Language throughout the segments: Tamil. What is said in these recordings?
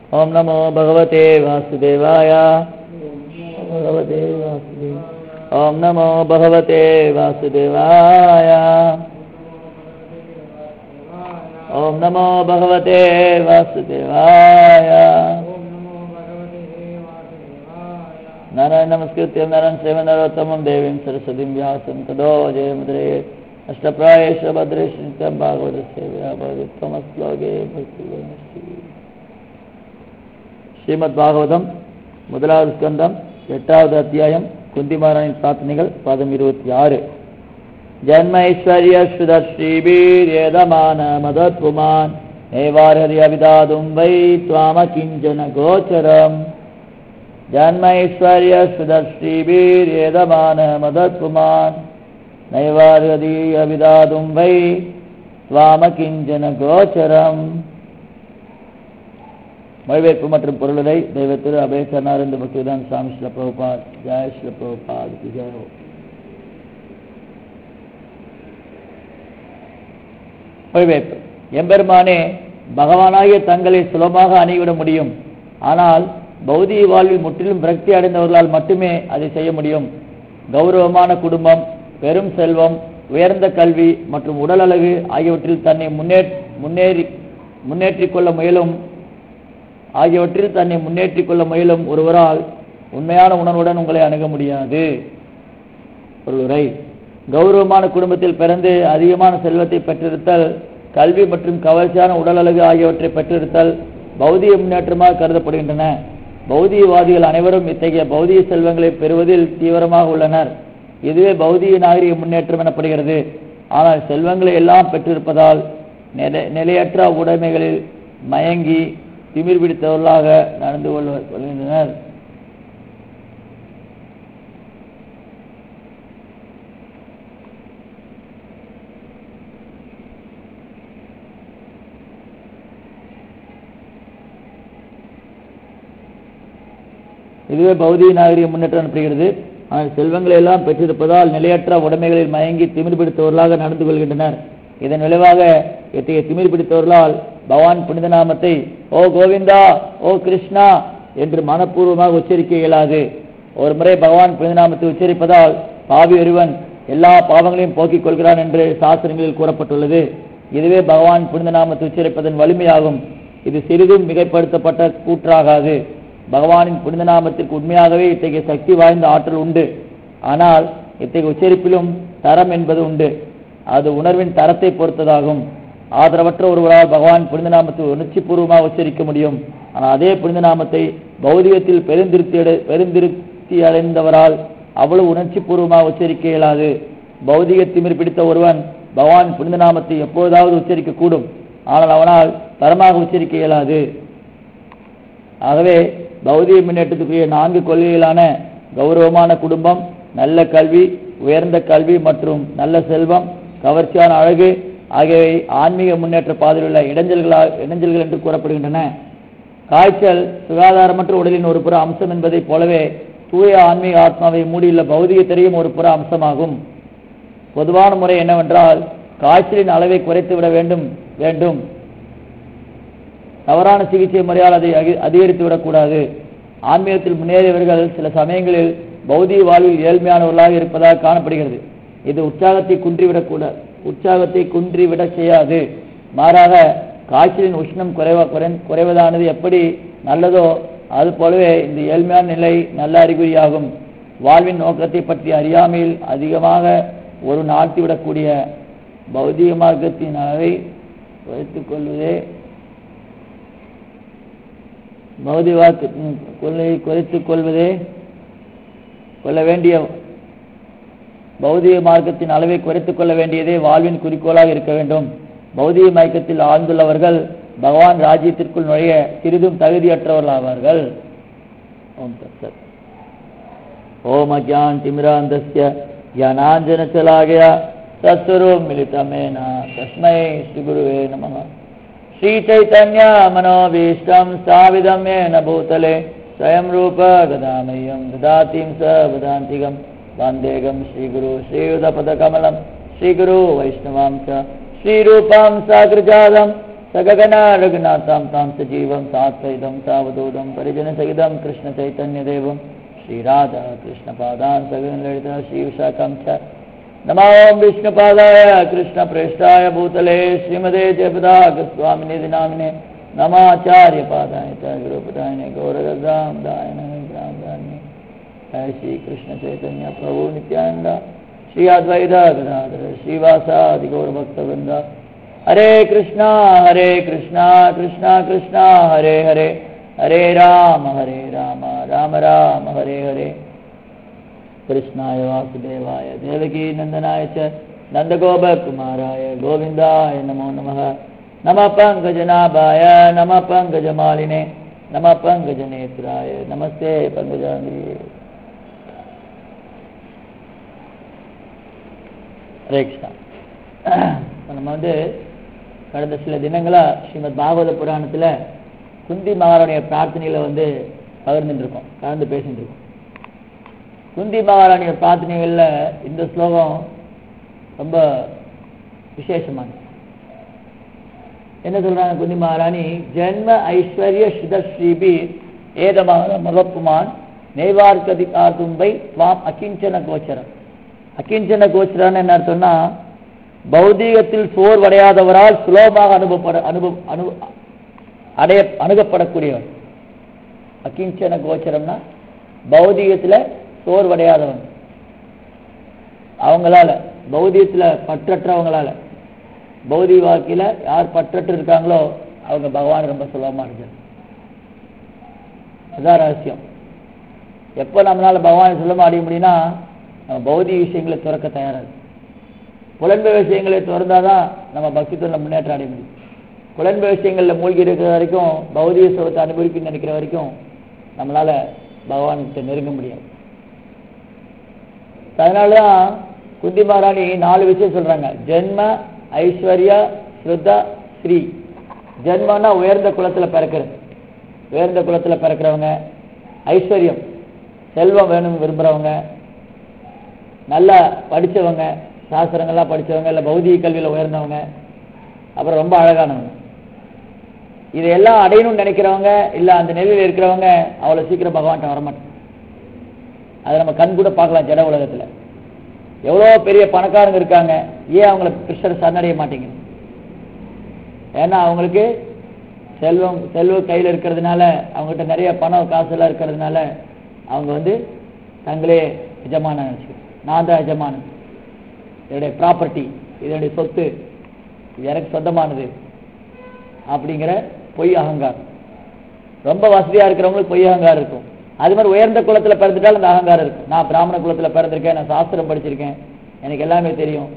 ॐ नमो भगवते वासुदेवाय भगवते वासुदेव ॐ नमो भगवते वासुदेवाय ॐ नमो भगवते वासुदेवाय नारायण नमस्कृत्य नरं सेवनरोत्तमं देवीं सरस्वतीं व्यासं तदो जयमुद्रे अष्टप्रायेश भद्रेश नित्यं भागवतसेव्या भगवत्तमश्लोके भक्तिगणश्री ஸ்ரீமத் பாகவதம் முதலாவது ஸ்கந்தம் எட்டாவது அத்தியாயம் குந்திமாரனின் பிரார்த்தனைகள் பதம் இருபத்தி ஆறு ஜன்மைஸ்வர்ய ஸ்ரீபீரியதமான மதத்புமான் நைவார்ஹரி அவிதாதும் வை துவாம கிஞ்சன கோச்சரம் ஜன்மைஸ்வர்ய ஸ்ரீபீரியதமான மதத்புமான் நைவார்ஹதி அவிதாதும் வை துவாம கிஞ்சன கோச்சரம் மொழிபெயர்ப்பு மற்றும் பொருளுரை தெய்வ திரு அபேசனானந்த பக்திதான் சுவாமி ஸ்ல பிரபுபாத் ஜெய் ஸ்ல பிரபுபாத் ஜெய் மொழிபெயர்ப்பு எம்பெருமானே பகவானாகிய தங்களை சுலபமாக அணிவிட முடியும் ஆனால் பௌதிக வாழ்வில் முற்றிலும் விரக்தி அடைந்தவர்களால் மட்டுமே அதை செய்ய முடியும் கௌரவமான குடும்பம் பெரும் செல்வம் உயர்ந்த கல்வி மற்றும் உடல் அழகு ஆகியவற்றில் தன்னை முன்னே முன்னேறி முன்னேற்றிக் கொள்ள முயலும் ஆகியவற்றில் தன்னை முன்னேற்றிக் கொள்ள முயலும் ஒருவரால் உண்மையான உணர்வுடன் உங்களை அணுக முடியாது ஒருவரை கௌரவமான குடும்பத்தில் பிறந்து அதிகமான செல்வத்தை பெற்றிருத்தல் கல்வி மற்றும் கவர்ச்சியான உடல் அழகு ஆகியவற்றை பெற்றிருத்தல் பௌதிக முன்னேற்றமாக கருதப்படுகின்றன பௌதிகவாதிகள் அனைவரும் இத்தகைய பௌதிக செல்வங்களை பெறுவதில் தீவிரமாக உள்ளனர் இதுவே பௌதிக நாகரிக முன்னேற்றம் எனப்படுகிறது ஆனால் செல்வங்களை எல்லாம் பெற்றிருப்பதால் நிலையற்ற உடைமைகளில் மயங்கி திமிர் பிடித்தவர்களாக நடந்து கொள்கின்றனர் இதுவே பௌதிக நாகரிக முன்னேற்றம் எனப்படுகிறது ஆனால் செல்வங்களை எல்லாம் பெற்றிருப்பதால் நிலையற்ற உடைமைகளில் மயங்கி திமிர் பிடித்தவர்களாக நடந்து கொள்கின்றனர் இதன் விளைவாக இத்தகைய திமிர் பிடித்தவர்களால் பகவான் புனித நாமத்தை ஓ கோவிந்தா ஓ கிருஷ்ணா என்று மனப்பூர்வமாக உச்சரிக்க இயலாது ஒரு முறை பகவான் புனித நாமத்தை உச்சரிப்பதால் பாவி ஒருவன் எல்லா பாவங்களையும் போக்கிக் கொள்கிறான் என்று சாஸ்திரங்களில் கூறப்பட்டுள்ளது இதுவே பகவான் புனித நாமத்தை உச்சரிப்பதன் வலிமையாகும் இது சிறிதும் மிகைப்படுத்தப்பட்ட கூற்றாகாது பகவானின் புனித நாமத்திற்கு உண்மையாகவே இத்தகைய சக்தி வாய்ந்த ஆற்றல் உண்டு ஆனால் இத்தகைய உச்சரிப்பிலும் தரம் என்பது உண்டு அது உணர்வின் தரத்தை பொறுத்ததாகும் ஆதரவற்ற ஒருவரால் பகவான் புனித நாமத்தை உணர்ச்சி பூர்வமாக உச்சரிக்க முடியும் ஆனால் அதே புனித நாமத்தை பௌதிகத்தில் பெருந்திருப்தி பெருந்திருப்தி அடைந்தவரால் அவ்வளவு உணர்ச்சி பூர்வமாக உச்சரிக்க இயலாது பௌதிக திமிர் பிடித்த ஒருவன் பகவான் புனித நாமத்தை எப்போதாவது உச்சரிக்க கூடும் ஆனால் அவனால் தரமாக உச்சரிக்க இயலாது ஆகவே பௌதிக முன்னேற்றத்துக்குரிய நான்கு கொள்கைகளான கௌரவமான குடும்பம் நல்ல கல்வி உயர்ந்த கல்வி மற்றும் நல்ல செல்வம் கவர்ச்சியான அழகு ஆகியவை ஆன்மீக முன்னேற்ற பாதையில் உள்ள இடைஞ்சல்களால் இடைஞ்சல்கள் என்று கூறப்படுகின்றன காய்ச்சல் சுகாதாரமற்ற உடலின் ஒரு புற அம்சம் என்பதைப் போலவே தூய ஆன்மீக ஆத்மாவை மூடியுள்ள பௌதிக திரையும் ஒரு புற அம்சமாகும் பொதுவான முறை என்னவென்றால் காய்ச்சலின் அளவை குறைத்து விட வேண்டும் வேண்டும் தவறான சிகிச்சை முறையால் அதை அதிகரித்து விடக்கூடாது ஆன்மீகத்தில் முன்னேறியவர்கள் சில சமயங்களில் பௌதிக வாழ்வில் ஏழ்மையானவர்களாக இருப்பதாக காணப்படுகிறது இது உற்சாகத்தை குன்றிவிடக்கூடாது உற்சாகத்தை குன்றிவிட செய்யாது மாறாக காய்ச்சலின் உஷ்ணம் குறைவ குறைவதானது எப்படி நல்லதோ அது போலவே இந்த ஏழ்மையான நிலை நல்ல அறிகுறியாகும் வாழ்வின் நோக்கத்தை பற்றி அறியாமையில் அதிகமாக ஒரு நாட்டிவிடக்கூடிய பௌதிக மார்க்கத்தின் அளவை குறைத்துக் கொள்வதே பௌதிக கொள்ளையை குறைத்துக் கொள்வதே கொள்ள வேண்டிய பௌதிக மார்க்கத்தின் அளவை குறைத்துக் கொள்ள வேண்டியதே வாழ்வின் குறிக்கோளாக இருக்க வேண்டும் பௌதிக மயக்கத்தில் ஆழ்ந்துள்ளவர்கள் பகவான் ராஜ்யத்திற்குள் நுழைய சிறிதும் தகுதியற்றவர்களாவார்கள் ஓம் தத்சத் ஓம் அஜான் திமிராந்தஸ்ய ஜனாஞ்சன சலாகயா தத்ஸ்வரூப் மிலிதமேன தஸ்மை ஸ்ரீ குருவே நமः श्रीचैतन्य मनोभीष्टं स्थाविदं येन भूतले स्वयं रूप गदामह्यं ददातिं स वदान्तिकं वान्देगं श्रीगुरु श्रीयुधपदकमलं श्रीगुरु वैष्णवां च श्रीरूपां साग्रजातं सगगना रघुनाथां तां सजीवं सात्वैदं सावधूतं परिजनसहितं कृष्णचैतन्यदेवं श्रीराधा कृष्णपादान् सगनललिता श्रीविशाखां च नमो विष्णुपादाय कृष्णप्रेष्ठाय भूतले श्रीमदे जयपदागस्वामिने दिनामिने नमाचार्यपादाय च गुरुपदायने गौरगदां दायन ग्रामदान्ये जय श्री कृष्ण चैतन्य प्रभु नित्यानंद श्री अद्वैत गदाधर श्रीवासादि गौरभक्तवृंद हरे कृष्णा हरे कृष्णा कृष्णा कृष्णा हरे हरे हरे राम हरे राम राम राम हरे हरे कृष्णाय वासुदेवाय देवकी नंदनाय च नन्दगोपकुमाराय गोविन्दाय नमो नमः नमः पङ्कजनाभाय नमः पङ्कजमालिने नमः पङ्कजनेत्राय नमस्ते पङ्कजाङ्गिये ஹரே கிருஷ்ணா இப்ப நம்ம வந்து கடந்த சில தினங்களா ஸ்ரீமத் பாகவத புராணத்துல குந்தி மகாராணிய பிரார்த்தனையில வந்து பகிர்ந்துட்டு இருக்கோம் கலந்து பேசிட்டு இருக்கோம் குந்தி மகாராணிய பிரார்த்தனைகள்ல இந்த ஸ்லோகம் ரொம்ப விசேஷமானது என்ன சொல்றாங்க குந்தி மகாராணி ஜென்ம ஐஸ்வர்ய சுத ஸ்ரீபி ஏதமாக மகப்புமான் நெய்வார்கதி காத்தும்பை துவாம் அகிஞ்சன கோச்சரம் அகிஞ்சன கோச்சரான்னு என்ன அர்த்தம்னா பௌதீகத்தில் சோர்வடையாதவரால் சுலபமாக அனுபவப்பட அனுபவ அனு அடைய அணுகப்படக்கூடியவன் அகிஞ்சன கோச்சரம்னா பௌதீகத்துல சோர்வடையாதவன் அவங்களால பௌதீகத்துல பற்றற்றவங்களால பௌதிக வாழ்க்கையில யார் பற்றற்று இருக்காங்களோ அவங்க பகவான் ரொம்ப சுலபமா இருக்காரு அதான் ரகசியம் எப்போ நம்மளால பகவானை சுலபமா அடைய முடியும்னா நம்ம பௌதிக விஷயங்களை துறக்க தயாராது புலன்ப விஷயங்களை திறந்தாதான் நம்ம பக்தித்துவ முன்னேற்றம் அடைய முடியும் புலன்ப விஷயங்கள்ல மூழ்கி இருக்கிற வரைக்கும் பௌதிக சுகத்தை அனுபவிக்கணும்னு நினைக்கிற வரைக்கும் நம்மளால பகவான்கிட்ட நெருங்க முடியாது அதனாலதான் குந்தி மகாராணி நாலு விஷயம் சொல்றாங்க ஜென்ம ஐஸ்வர்யா ஸ்ருதா ஸ்ரீ ஜென்மனா உயர்ந்த குலத்துல பிறக்கிறது உயர்ந்த குலத்துல பிறக்கிறவங்க ஐஸ்வர்யம் செல்வம் வேணும்னு விரும்புறவங்க நல்லா படிச்சவங்க சாஸ்திரங்கள்லாம் படிச்சவங்க இல்லை பௌதிக கல்வியில் உயர்ந்தவங்க அப்புறம் ரொம்ப அழகானவங்க இதையெல்லாம் அடையணும்னு நினைக்கிறவங்க இல்லை அந்த நிலையில் இருக்கிறவங்க அவ்வளோ சீக்கிரம் பகவான்கிட்ட வரமாட்டாங்க அதை நம்ம கண் கூட பார்க்கலாம் ஜட உலகத்தில் எவ்வளோ பெரிய பணக்காரங்க இருக்காங்க ஏன் அவங்கள கிருஷ்ணர் சரணடைய மாட்டேங்குது ஏன்னா அவங்களுக்கு செல்வம் செல்வ கையில் இருக்கிறதுனால அவங்ககிட்ட நிறைய பணம் காசெல்லாம் இருக்கிறதுனால அவங்க வந்து தங்களே எஜமான நினச்சிக்கிறோம் நான் தான் எஜமானன் என்னுடைய ப்ராப்பர்ட்டி இதனுடைய சொத்து இது எனக்கு சொந்தமானது அப்படிங்கிற பொய் அகங்காரம் ரொம்ப வசதியா இருக்கிறவங்களுக்கு பொய் அகங்காரம் இருக்கும் அது மாதிரி உயர்ந்த குலத்துல பிறந்துட்டால் அந்த அகங்காரம் இருக்கும் நான் பிராமண குலத்துல பிறந்திருக்கேன் நான் சாஸ்திரம் படிச்சிருக்கேன் எனக்கு எல்லாமே தெரியும்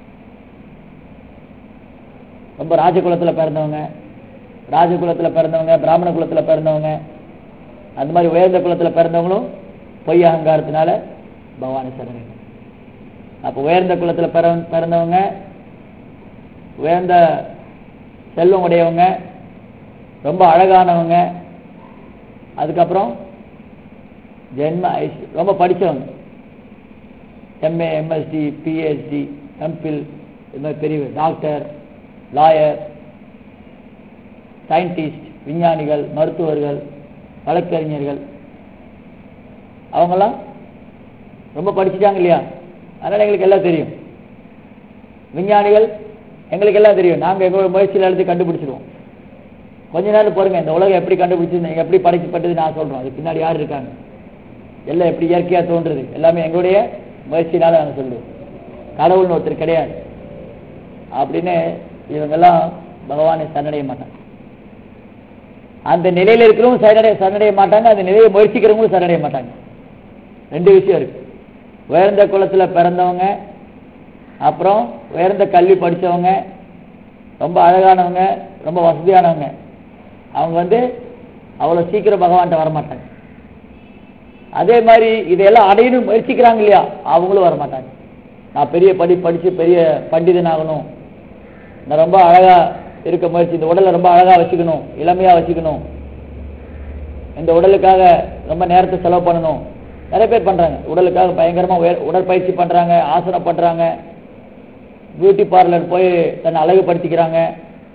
ரொம்ப ராஜகுலத்துல பிறந்தவங்க ராஜகுலத்துல பிறந்தவங்க பிராமண குலத்துல பிறந்தவங்க அந்த மாதிரி உயர்ந்த குலத்துல பிறந்தவங்களும் பொய் அகங்காரத்தினால பகவானை சரணம் அப்போ உயர்ந்த குலத்துல பிற பிறந்தவங்க உயர்ந்த செல்வம் உடையவங்க ரொம்ப அழகானவங்க அதுக்கப்புறம் ஜென்ம ஐஸ் ரொம்ப படித்தவங்க எம்ஏ எம்எஸ்டி பிஹெச்டி எம்பில் இது மாதிரி பெரிய டாக்டர் லாயர் சயின்டிஸ்ட் விஞ்ஞானிகள் மருத்துவர்கள் வழக்கறிஞர்கள் அவங்கெல்லாம் ரொம்ப படிச்சுட்டாங்க இல்லையா அதனால் எங்களுக்கு எல்லாம் தெரியும் விஞ்ஞானிகள் எங்களுக்கு எல்லாம் தெரியும் நாங்கள் எங்களோட முயற்சியில் எடுத்து கண்டுபிடிச்சிடுவோம் கொஞ்ச நேரம் பாருங்க இந்த உலகம் எப்படி கண்டுபிடிச்சு எப்படி படைக்கப்பட்டது நான் சொல்கிறோம் அதுக்கு பின்னாடி யார் இருக்காங்க எல்லாம் எப்படி இயற்கையாக தோன்றுறது எல்லாமே எங்களுடைய முயற்சினால நாங்கள் சொல்லுவோம் கடவுள்னு ஒருத்தர் கிடையாது அப்படின்னு இவங்கெல்லாம் பகவானை சரணடைய மாட்டாங்க அந்த நிலையில இருக்கிறவங்க சரணடைய சரணடைய மாட்டாங்க அந்த நிலையை முயற்சிக்கிறவங்களும் சரணடைய மாட்டாங்க ரெண்டு விஷயம் இருக்கு உயர்ந்த குலத்துல பிறந்தவங்க அப்புறம் உயர்ந்த கல்வி படிச்சவங்க ரொம்ப அழகானவங்க ரொம்ப வசதியானவங்க அவங்க வந்து அவ்வளவு சீக்கிரம் பகவான்கிட்ட வரமாட்டாங்க அதே மாதிரி இதையெல்லாம் அடையணும் முயற்சிக்கிறாங்க இல்லையா அவங்களும் வரமாட்டாங்க நான் பெரிய படி படிச்சு பெரிய பண்டிதன் ஆகணும் நான் ரொம்ப அழகா இருக்க முயற்சி இந்த உடலை ரொம்ப அழகா வச்சுக்கணும் இளமையா வச்சுக்கணும் இந்த உடலுக்காக ரொம்ப நேரத்தை செலவு பண்ணணும் நிறைய பேர் பண்றாங்க உடலுக்காக பயங்கரமா உயர் உடற்பயிற்சி பண்றாங்க ஆசனம் பண்றாங்க பியூட்டி பார்லர் போய் தன்னை அழகுபடுத்திக்கிறாங்க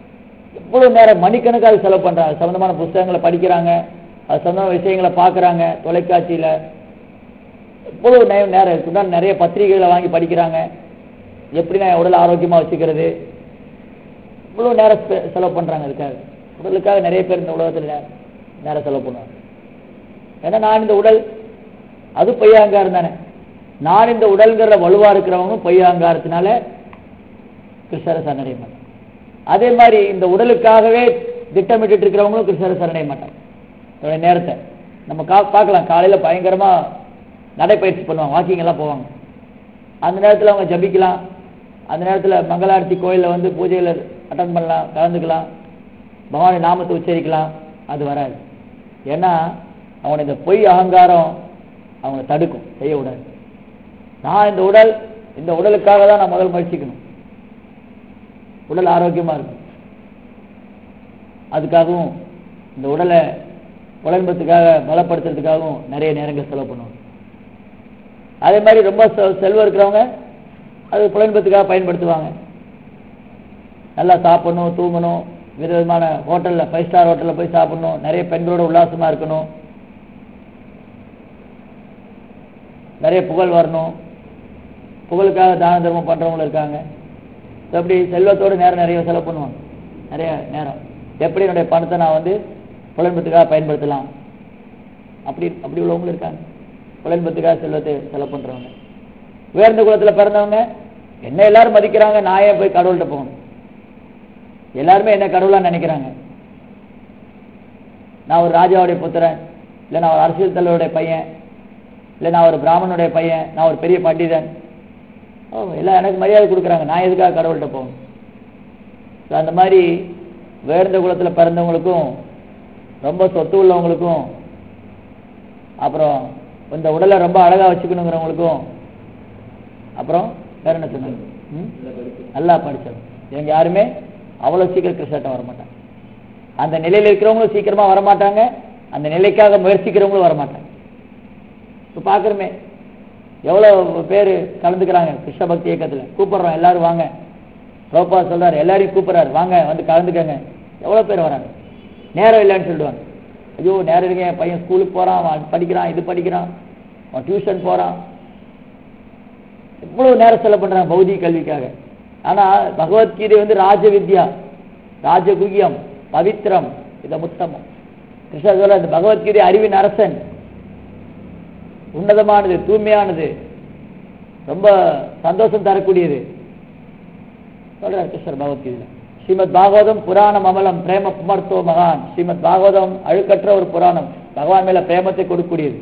எவ்வளவு நேரம் மணிக்கணக்காக செலவு பண்றாங்க அது சம்பந்தமான புஸ்தகங்களை படிக்கிறாங்க அது சம்பந்தமான விஷயங்களை பார்க்கறாங்க தொலைக்காட்சியில எவ்வளவு நே- நேரம் இருக்குன்னா நிறைய பத்திரிகைகளை வாங்கி படிக்கிறாங்க எப்படி நான் உடலை ஆரோக்கியமா வச்சுக்கிறது இவ்வளவு நேரம் ஸ்பெ- செலவு பண்றாங்க அதுக்காக உடலுக்காக நிறைய பேர் இந்த உலகத்துல நே- நேரம் செலவு பண்ணுவாங்க ஏன்னா நான் இந்த உடல் அது பொய்யாங்காரம் தானே நான் இந்த உடல்ங்கிற வலுவா இருக்கிறவங்க பொய்யாங்காரத்தினால கிருஷ்ணரை சரணடைய மாட்டாங்க அதே மாதிரி இந்த உடலுக்காகவே திட்டமிட்டு இருக்கிறவங்களும் கிருஷ்ணரை சரணடைய மாட்டாங்க தன்னுடைய நேரத்தை நம்ம கா பார்க்கலாம் காலையில பயங்கரமா நடைப்பயிற்சி பண்ணுவாங்க வாக்கிங் எல்லாம் போவாங்க அந்த நேரத்துல அவங்க ஜபிக்கலாம் அந்த நேரத்துல மங்களாரத்தி கோயில்ல வந்து பூஜையில அட்டன் பண்ணலாம் கலந்துக்கலாம் பகவானை நாமத்தை உச்சரிக்கலாம் அது வராது ஏன்னா அவனை இந்த பொய் அகங்காரம் அவனை தடுக்கும் செய்ய விடாது நான் இந்த உடல் இந்த உடலுக்காக தான் நான் முதல் முயற்சிக்கணும் உடல் ஆரோக்கியமா இருக்கும் அதுக்காகவும் இந்த உடலை உடம்பத்துக்காக பலப்படுத்துறதுக்காகவும் நிறைய நேரங்கள் செலவு பண்ணுவாங்க அதே மாதிரி ரொம்ப செ- செல்வம் இருக்கிறவங்க அது புலன்பத்துக்காக பயன்படுத்துவாங்க நல்லா சாப்பிடணும் தூங்கணும் விதவிதமான ஹோட்டலில் ஃபைவ் ஸ்டார் ஹோட்டலில் போய் சாப்பிடணும் நிறைய பெண்களோட உல்லாசமா இருக்கணும் நிறைய புகழ் வரணும் புகழுக்காக தான தர்மம் பண்றவங்களும் இருக்காங்க அப்படி செல்வத்தோடு நேரம் நிறைய செலவு பண்ணுவாங்க நிறைய நேரம் எப்படி என்னுடைய பணத்தை நான் வந்து புலன்பத்துக்காக பயன்படுத்தலாம் அப்படி அப்படி உள்ளவங்களும் இருக்காங்க புலன்பத்துக்காக செல்வத்தை செலவு பண்றவங்க உயர்ந்த குலத்துல பிறந்தவங்க என்ன எல்லாரும் மதிக்கிறாங்க நான் ஏன் போய் கடவுள்கிட்ட போகணும் எல்லாருமே என்ன கடவுளா நினைக்கிறாங்க நான் ஒரு ராஜாவுடைய புத்திரன் இல்லை நான் ஒரு அரசியல் தலைவருடைய பையன் இல்லை நான் ஒரு பிராமணனுடைய பையன் நான் ஒரு பெரிய பண்டிதன் ஓ எல்லாம் எனக்கு மரியாதை கொடுக்குறாங்க நான் எதுக்காக கடவுள்கிட்ட போகணும் So, அந்த மாதிரி உயர்ந்த குலத்துல பிறந்தவங்களுக்கும் ரொம்ப சொத்து உள்ளவங்களுக்கும் அப்புறம் இந்த உடலை ரொம்ப அழகா வச்சுக்கணுங்கிறவங்களுக்கும் அப்புறம் வேற என்ன சொன்னாங்க ம்? நல்லா படிச்சவங்க இவங்க யாருமே அவ்வளவு சீக்கிரம் கிருஷ்ணாட்டம் வர மாட்டாங்க அந்த நிலையில இருக்கிறவங்களும் சீக்கிரமா வர மாட்டாங்க அந்த நிலைக்காக முயற்சிக்கிறவங்களும் வர மாட்டாங்க இப்ப பாக்குறோமே எவ்வளவு பேர் கலந்துக்கிறாங்க கிருஷ்ண பக்தி இயக்கத்துல கூப்பிடுறோம் எல்லாரும் வாங்க ரோபா சொல்றாரு எல்லாரையும் கூப்பிடுறாரு வாங்க வந்து கலந்துக்கங்க எவ்வளவு பேர் வராங்க நேரம் இல்லைன்னு சொல்லிடுவாங்க ஐயோ நேரம் இருக்கு என் பையன் ஸ்கூலுக்கு போறான் அவன் படிக்கிறான் இது படிக்கிறான் அவன் டியூஷன் போறான் இவ்வளவு நேரம் செலவு பண்றாங்க பௌதிக கல்விக்காக ஆனா பகவத்கீதை வந்து ராஜ வித்யா ராஜகுகியம் பவித்ரம் இத முத்தமம் கிருஷ்ணா சொல்ற இந்த பகவத்கீதை அறிவின் அரசன் உன்னதமானது தூய்மையானது ரொம்ப சந்தோஷம் தரக்கூடியது சொல்றார் கிருஷ்ணர் பகவத்கீதையில ஸ்ரீமத் பாகவதம் புராணம் அமலம் பிரேம புமர்த்தோ மகான் ஸ்ரீமத் பாகவதம் அழுக்கற்ற ஒரு புராணம் பகவான் மேல பிரேமத்தை கொடுக்கக்கூடியது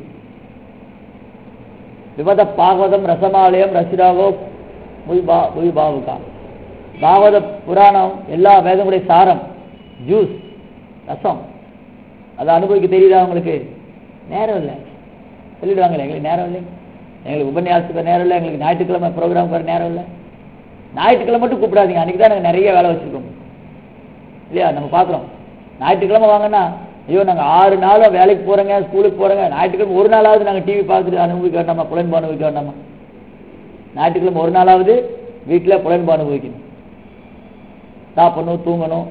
விவத பாகவதம் ரசமாலயம் ரசிராகோ முய்பா முய்பாவுகா பாகவத புராணம் எல்லா வேதங்களுடைய சாரம் ஜூஸ் ரசம் அதை அனுபவிக்க தெரியுதா உங்களுக்கு நேரம் இல்லை சொல்லிடுவாங்களே எங்களுக்கு நேரம் இல்லை எங்களுக்கு உபன்யாசத்துக்கு நேரம் இல்லை எங்களுக்கு ஞாயிற்றுக்கிழமை ப்ரோக்ராம் வர நேரம் இல்லை ஞாயிற்றுக்கிழமை மட்டும் கூப்பிடாதீங்க அன்றைக்கி தான் நாங்கள் நிறைய வேலை வச்சுருக்கோம் இல்லையா நம்ம பார்க்குறோம் ஞாயிற்றுக்கிழமை வாங்கன்னா ஐயோ நாங்கள் ஆறு நாளும் வேலைக்கு போகிறோங்க ஸ்கூலுக்கு போகிறோங்க ஞாயிற்றுக்கிழமை ஒரு நாளாவது நாங்கள் டிவி பார்த்துட்டு அனுபவிக்க வேண்டாமா புலன்பு அனுபவிக்க வேண்டாமா ஞாயிற்றுக்கிழமை ஒரு நாளாவது வீட்டில் புலன்பு அனுபவிக்கணும் சாப்பிடணும் தூங்கணும்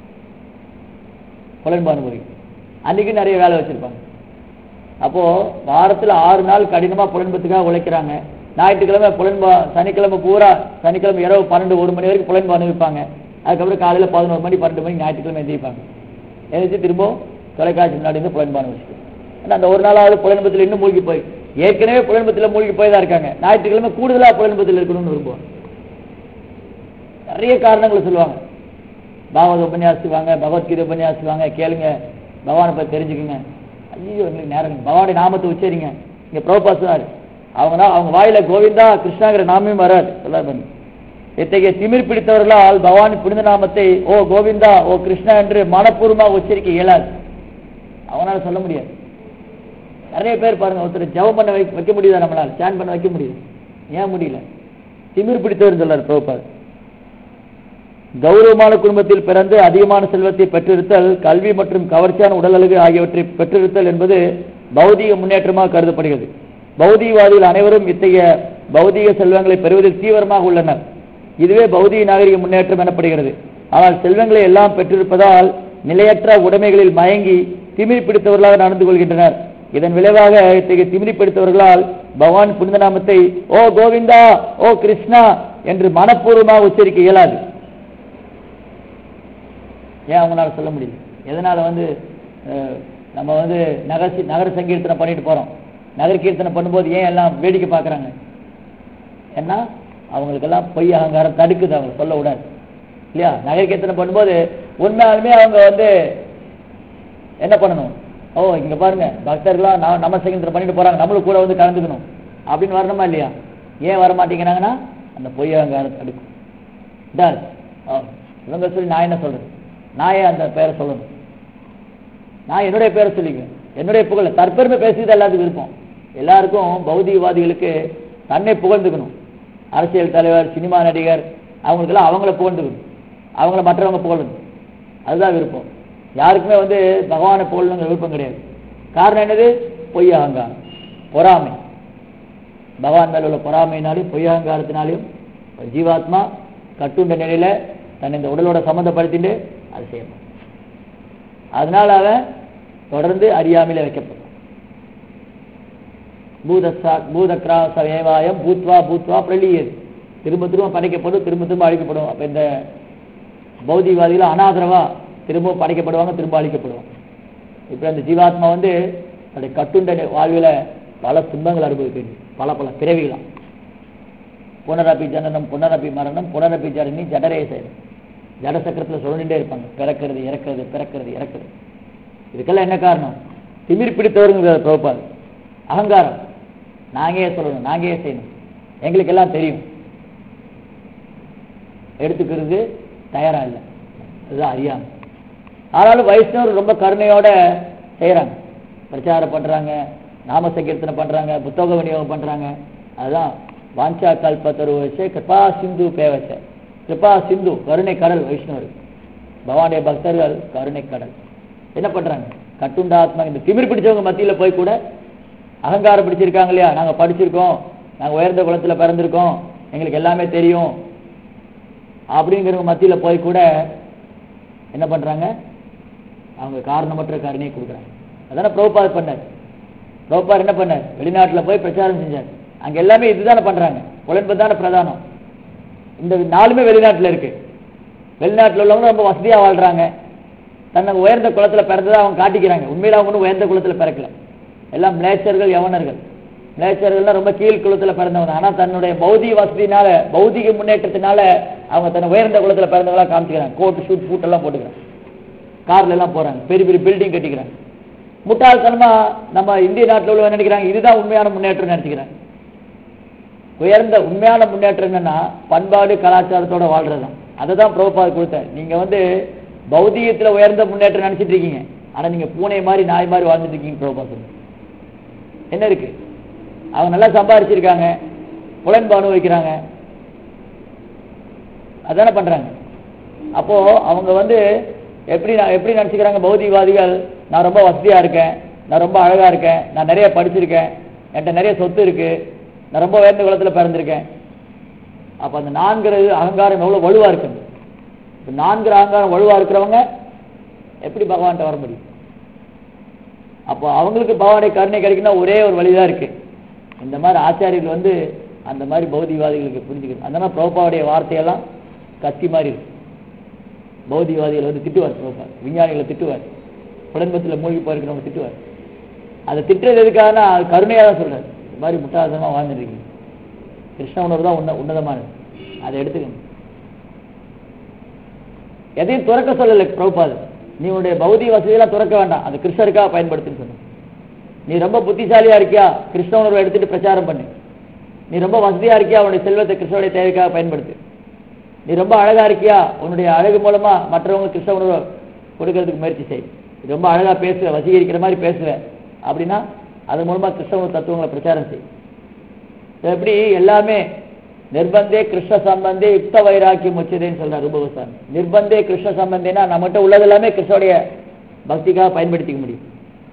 புலன்பு அனுபவிக்கணும் அன்றைக்கும் நிறைய வேலை வச்சுருப்பாங்க அப்போ வாரத்துல ஆறு நாள் கடினமா புலன்பத்துக்காக உழைக்கிறாங்க ஞாயிற்றுக்கிழமை புலன்பா சனிக்கிழமை பூரா சனிக்கிழமை இரவு பன்னெண்டு ஒரு மணி வரைக்கும் புலன்பு அனுபவிப்பாங்க அதுக்கப்புறம் காலையில பதினோரு மணி பன்னெண்டு மணிக்கு ஞாயிற்றுக்கிழமை எந்திரிப்பாங்க எழுந்திரிச்சு திரும்பவும் தொலைக்காட்சி முன்னாடி இருந்து புலன்பு அனுபவிச்சு ஏன்னா அந்த ஒரு நாளாவது புலன்பத்தில் இன்னும் மூழ்கி போய் ஏற்கனவே புலன்பத்தில் மூழ்கி போய் தான் இருக்காங்க ஞாயிற்றுக்கிழமை கூடுதலா புலன்பத்தில் இருக்கணும்னு விரும்புவாங்க நிறைய காரணங்களை சொல்லுவாங்க பாகவத உபன்யாசிவாங்க பகவத்கீதை உபன்யாசிவாங்க கேளுங்க பகவானை பத்தி தெரிஞ்சுக்குங்க ஐயோ எங்களுக்கு நேரம் இல்லை. பகவானுடைய நாமத்தை உச்சரிங்க இங்க பிரபா சொன்னார் அவங்க நா- அவங்க வாயில கோவிந்தா கிருஷ்ணாங்கிற நாமம் வராது சொல்லாது பண்ணி இத்தகைய திமிர் பிடித்தவர்களால் பகவான் புனித நாமத்தை ஓ கோவிந்தா ஓ கிருஷ்ணா என்று மனப்பூர்வமாக உச்சரிக்க இயலாது அவனால சொல்ல முடியாது நிறைய பேர் பாருங்க ஒருத்தர் ஜெபம் பண்ண வைக்க வைக்க முடியுதா நம்மளால ஸ்டாண்ட் பண்ண வைக்க முடியுது ஏன் முடியல திமிர் பிடித்தவர் சொல்லார் பிரபுபாத் கௌரவமான குடும்பத்தில் பிறந்து அதிகமான செல்வத்தை பெற்றிருத்தல் கல்வி மற்றும் கவர்ச்சியான உடல் அழகு ஆகியவற்றை பெற்றிருத்தல் என்பது பௌதீக முன்னேற்றமாக கருதப்படுகிறது பௌதிகவாதிகள் அனைவரும் இத்தகைய பௌதீக செல்வங்களை பெறுவதில் தீவிரமாக உள்ளனர் இதுவே பௌதீக நாகரிக முன்னேற்றம் எனப்படுகிறது ஆனால் செல்வங்களை எல்லாம் பெற்றிருப்பதால் நிலையற்ற உடைமைகளில் மயங்கி திமிரி பிடித்தவர்களாக நடந்து கொள்கின்றனர் இதன் விளைவாக இத்தகைய திமிரி பிடித்தவர்களால் பகவான் புனித நாமத்தை ஓ கோவிந்தா ஓ கிருஷ்ணா என்று மனப்பூர்வமாக உச்சரிக்க இயலாது ஏன் அவங்களால சொல்ல முடியல எதனால வந்து அஹ், நம்ம வந்து நகர சி- நகர சங்கீர்த்தனை பண்ணிட்டு போறோம் நகர கீர்த்தனை பண்ணும்போது ஏன் எல்லாம் வேடிக்கை பார்க்கறாங்க ஏன்னா அவங்களுக்கெல்லாம் பொய் அகங்காரம் தடுக்குது அவங்க சொல்ல விடாது இல்லையா நகர கீர்த்தனை பண்ணும்போது உண்மையாலுமே அவங்க வந்து என்ன பண்ணணும் ஓ இங்க பாருங்க பக்தர்கள்லாம் நான் நம்ம சங்கீர்த்தனை பண்ணிட்டு போறாங்க நம்மளும் கூட வந்து கலந்துக்கணும் அப்படின்னு வரணுமா இல்லையா ஏன் வர மாட்டேங்கிறாங்கன்னா அந்த பொய் அகங்காரம் தடுக்கும் இதான் ஆ, இவங்க சொல்லி நான் என்ன சொல்றது நான் ஏன் அந்த பேரை சொல்லணும் நான் என்னுடைய பேரை சொல்லிக்குவேன் என்னுடைய புகழ தற்பெருமை பேசுறது எல்லாத்துக்கும் விருப்பம் எல்லாருக்கும் பௌதிகவாதிகளுக்கு தன்னை புகழ்ந்துக்கணும் அரசியல் தலைவர் சினிமா நடிகர் அவங்களுக்கெல்லாம் அவங்கள புகழ்ந்துக்கணும் அவங்கள மற்றவங்க புகழணும் அதுதான் விருப்பம் யாருக்குமே வந்து பகவானை புகழணுங்கிற விருப்பம் கிடையாது காரணம் என்னது பொய் அகங்காரம் பொறாமை பகவான் மேல உள்ள பொறாமையினாலையும் பொய் அகங்காரத்தினாலையும் ஒரு ஜீவாத்மா கட்டுண்ட நிலையில தன்னை இந்த உடலோட சம்மந்தப்படுத்திட்டு அது செய்யணும் அதனால அவன் தொடர்ந்து அறியாமையில வைக்கப்படும் பூதசா பூதக்ராச வேவாயம் பூத்வா பூத்வா பிரளியது திரும்ப திரும்ப படைக்கப்படும் திரும்ப திரும்ப அழிக்கப்படும் அப்ப இந்த பௌதிகவாதிகள் அனாதரவா திரும்ப படைக்கப்படுவாங்க திரும்ப அழிக்கப்படுவாங்க இப்ப அந்த ஜீவாத்மா வந்து தன்னுடைய கட்டுண்ட நி- வாழ்வில பல துன்பங்கள் அனுபவிக்கிறது பல பல பிறவிகளாம் புனரப்பி ஜனனம் புனரப்பி மரணம் புனரப்பி ஜனனி ஜடரே செய்யணும் ஜட சக்கரத்தில் சொல்லிட்டே இருப்பாங்க பிறக்கிறது இறக்கிறது பிறக்கிறது இறக்கிறது இதுக்கெல்லாம் என்ன காரணம் திமிர் பிடித்தவருங்க பிரபாது அகங்காரம் நாங்க ஏன் சொல்லணும் நாங்க ஏன் செய்யணும் எங்களுக்கு எல்லாம் தெரியும் எடுத்துக்கிறது தயாரா இல்லை அதுதான் அறியாமை ஆனாலும் வைஷ்ணவர் ரொம்ப கருணையோட செய்யறாங்க பிரச்சாரம் பண்றாங்க நாம சங்கீர்த்தனை பண்றாங்க புத்தக விநியோகம் பண்றாங்க அதுதான் வாஞ்சா கல்பத்தரு வச்சு கிருபா சிந்து பேவச்ச கிருபா சிந்து கருணை கடல் வைஷ்ணவர் பவானுடைய பக்தர்கள் கருணை கடல் என்ன பண்றாங்க கட்டுண்ட ஆத்மா இந்த திமிர் பிடிச்சவங்க மத்தியில போய் கூட அகங்காரம் பிடிச்சிருக்காங்க இல்லையா நாங்க படிச்சிருக்கோம் நாங்க உயர்ந்த குலத்துல பிறந்திருக்கோம் எங்களுக்கு எல்லாமே தெரியும் அப்படிங்கிறவங்க மத்தியில போய் கூட என்ன பண்றாங்க அவங்க காரணமற்ற கருணையை கொடுக்குறாங்க அதானே பிரபுபாத் பண்ணார் பிரபுபாத் என்ன பண்ணார் வெளிநாட்டுல போய் பிரச்சாரம் செஞ்சார் அங்க எல்லாமே இதுதானே பண்றாங்க உழைப்பு தானே பிரதானம் இந்த நாலுமே வெளிநாட்டுல இருக்கு வெளிநாட்டுல உள்ளவங்க ரொம்ப வசதியா வாழ்றாங்க தன்னை உயர்ந்த குலத்துல பிறந்ததா அவங்க காட்டிக்கிறாங்க உண்மையில அவங்க ஒன்றும் உயர்ந்த குலத்துல பிறக்கல எல்லாம் மிளேச்சர்கள் யவனர்கள் மிளேச்சர்கள்லாம் ரொம்ப கீழ் குலத்துல பிறந்தவங்க ஆனா தன்னுடைய பௌதிக வசதினால பௌதிக முன்னேற்றத்தினால அவங்க தன்னை உயர்ந்த குலத்துல பிறந்தவங்களா காமிச்சுக்கிறாங்க கோட் ஷூட் பூட் எல்லாம் போட்டுக்கிறாங்க கார்ல எல்லாம் போறாங்க பெரிய பெரிய பில்டிங் கட்டிக்கிறாங்க முட்டாள்தனமா நம்ம இந்திய நாட்டுல உள்ள நினைக்கிறாங்க இதுதான் உண்மையான முன்னேற்றம் நினைச்சுக்கிறாங்க உயர்ந்த உண்மையான முன்னேற்றம் என்னன்னா பண்பாடு கலாச்சாரத்தோட வாழ்றதுதான் அதை தான் பிரபுபாத் கொடுத்தார் நீங்க வந்து பௌதிகத்துல உயர்ந்த முன்னேற்றம் நினைச்சிட்டு இருக்கீங்க ஆனா நீங்க பூனை மாதிரி நாய் மாதிரி வாழ்ந்துட்டு இருக்கீங்க பிரபுபாத் சொல்றார். என்ன இருக்கு அவங்க நல்லா சம்பாதிச்சிருக்காங்க புலன்பு அனுபவிக்கிறாங்க அதானே பண்றாங்க அப்போ அவங்க வந்து எப்படி நான் எப்படி நினைச்சுக்கிறாங்க பௌதிகவாதிகள் நான் ரொம்ப வசதியா இருக்கேன் நான் ரொம்ப அழகா இருக்கேன் நான் நிறைய படிச்சிருக்கேன் என்கிட்ட நிறைய சொத்து இருக்கு நான் ரொம்ப உயர்ந்த குலத்துல பிறந்திருக்கேன் அப்ப அந்த நான்கிறது அகங்காரம் எவ்வளவு வலுவா இருக்கு இப்ப நான்கிற அகங்காரம் வலுவா இருக்கிறவங்க எப்படி பகவான்கிட்ட வர முடியும் அப்போ அவங்களுக்கு பகவானுடைய கருணை கிடைக்குன்னா ஒரே ஒரு வழிதான் இருக்கு இந்த மாதிரி ஆச்சாரியர்கள் வந்து அந்த மாதிரி பௌதிகவாதிகளுக்கு புரிஞ்சுக்கணும் அந்த மாதிரி பிரபுபாவுடைய வார்த்தையெல்லாம் கத்தி மாதிரி இருக்கு பௌதிகவாதிகள் வந்து திட்டுவார் பிரபுபா விஞ்ஞானிகளை திட்டுவார் குடும்பத்தில் மூழ்கி போயிருக்கிறவங்க திட்டுவார் அதை திட்டுறது எதுக்காகனா அது கருணையாக தான் சொல்றாரு இந்த மாதிரி முட்டாள்தனமாக வாழ்ந்துருக்கீங்க கிருஷ்ண உணர்வு தான் உன்ன உன்னதமானது அதை எடுத்துக்கணும் எதையும் துறக்க சொல்லலை பிரபுபாது நீ உன்னுடைய பௌதிக வசதியெல்லாம் துறக்க வேண்டாம் அது கிருஷ்ணருக்காக பயன்படுத்துன்னு சொன்ன நீ ரொம்ப புத்திசாலியா இருக்கியா கிருஷ்ண உணர்வை எடுத்துட்டு பிரச்சாரம் பண்ணு நீ ரொம்ப வசதியா இருக்கியா உன்னுடைய செல்வத்தை கிருஷ்ணனுடைய தேவைக்காக பயன்படுத்து நீ ரொம்ப அழகா இருக்கியா உன்னுடைய அழகு மூலமா மற்றவங்க கிருஷ்ண உணர்வை கொடுக்கறதுக்கு முயற்சி செய் நீ ரொம்ப அழகா பேசுவ வசீகரிக்கிற மாதிரி பேசுவ அப்படின்னா அது மூலமா கிருஷ்ண உணர்வு தத்துவங்களை பிரச்சாரம் செய் இது எப்படி எல்லாமே நிர்பந்தே கிருஷ்ண சம்பந்தே யுக்த வைராக்கியம் உச்சதேன்னு சொல்றாரு ரூபகோசாமி நிர்பந்தே கிருஷ்ண சம்பந்தேனா நம்மகிட்ட உள்ளது எல்லாமே கிருஷ்ணனுடைய பக்திக்காக பயன்படுத்திக்க முடியும்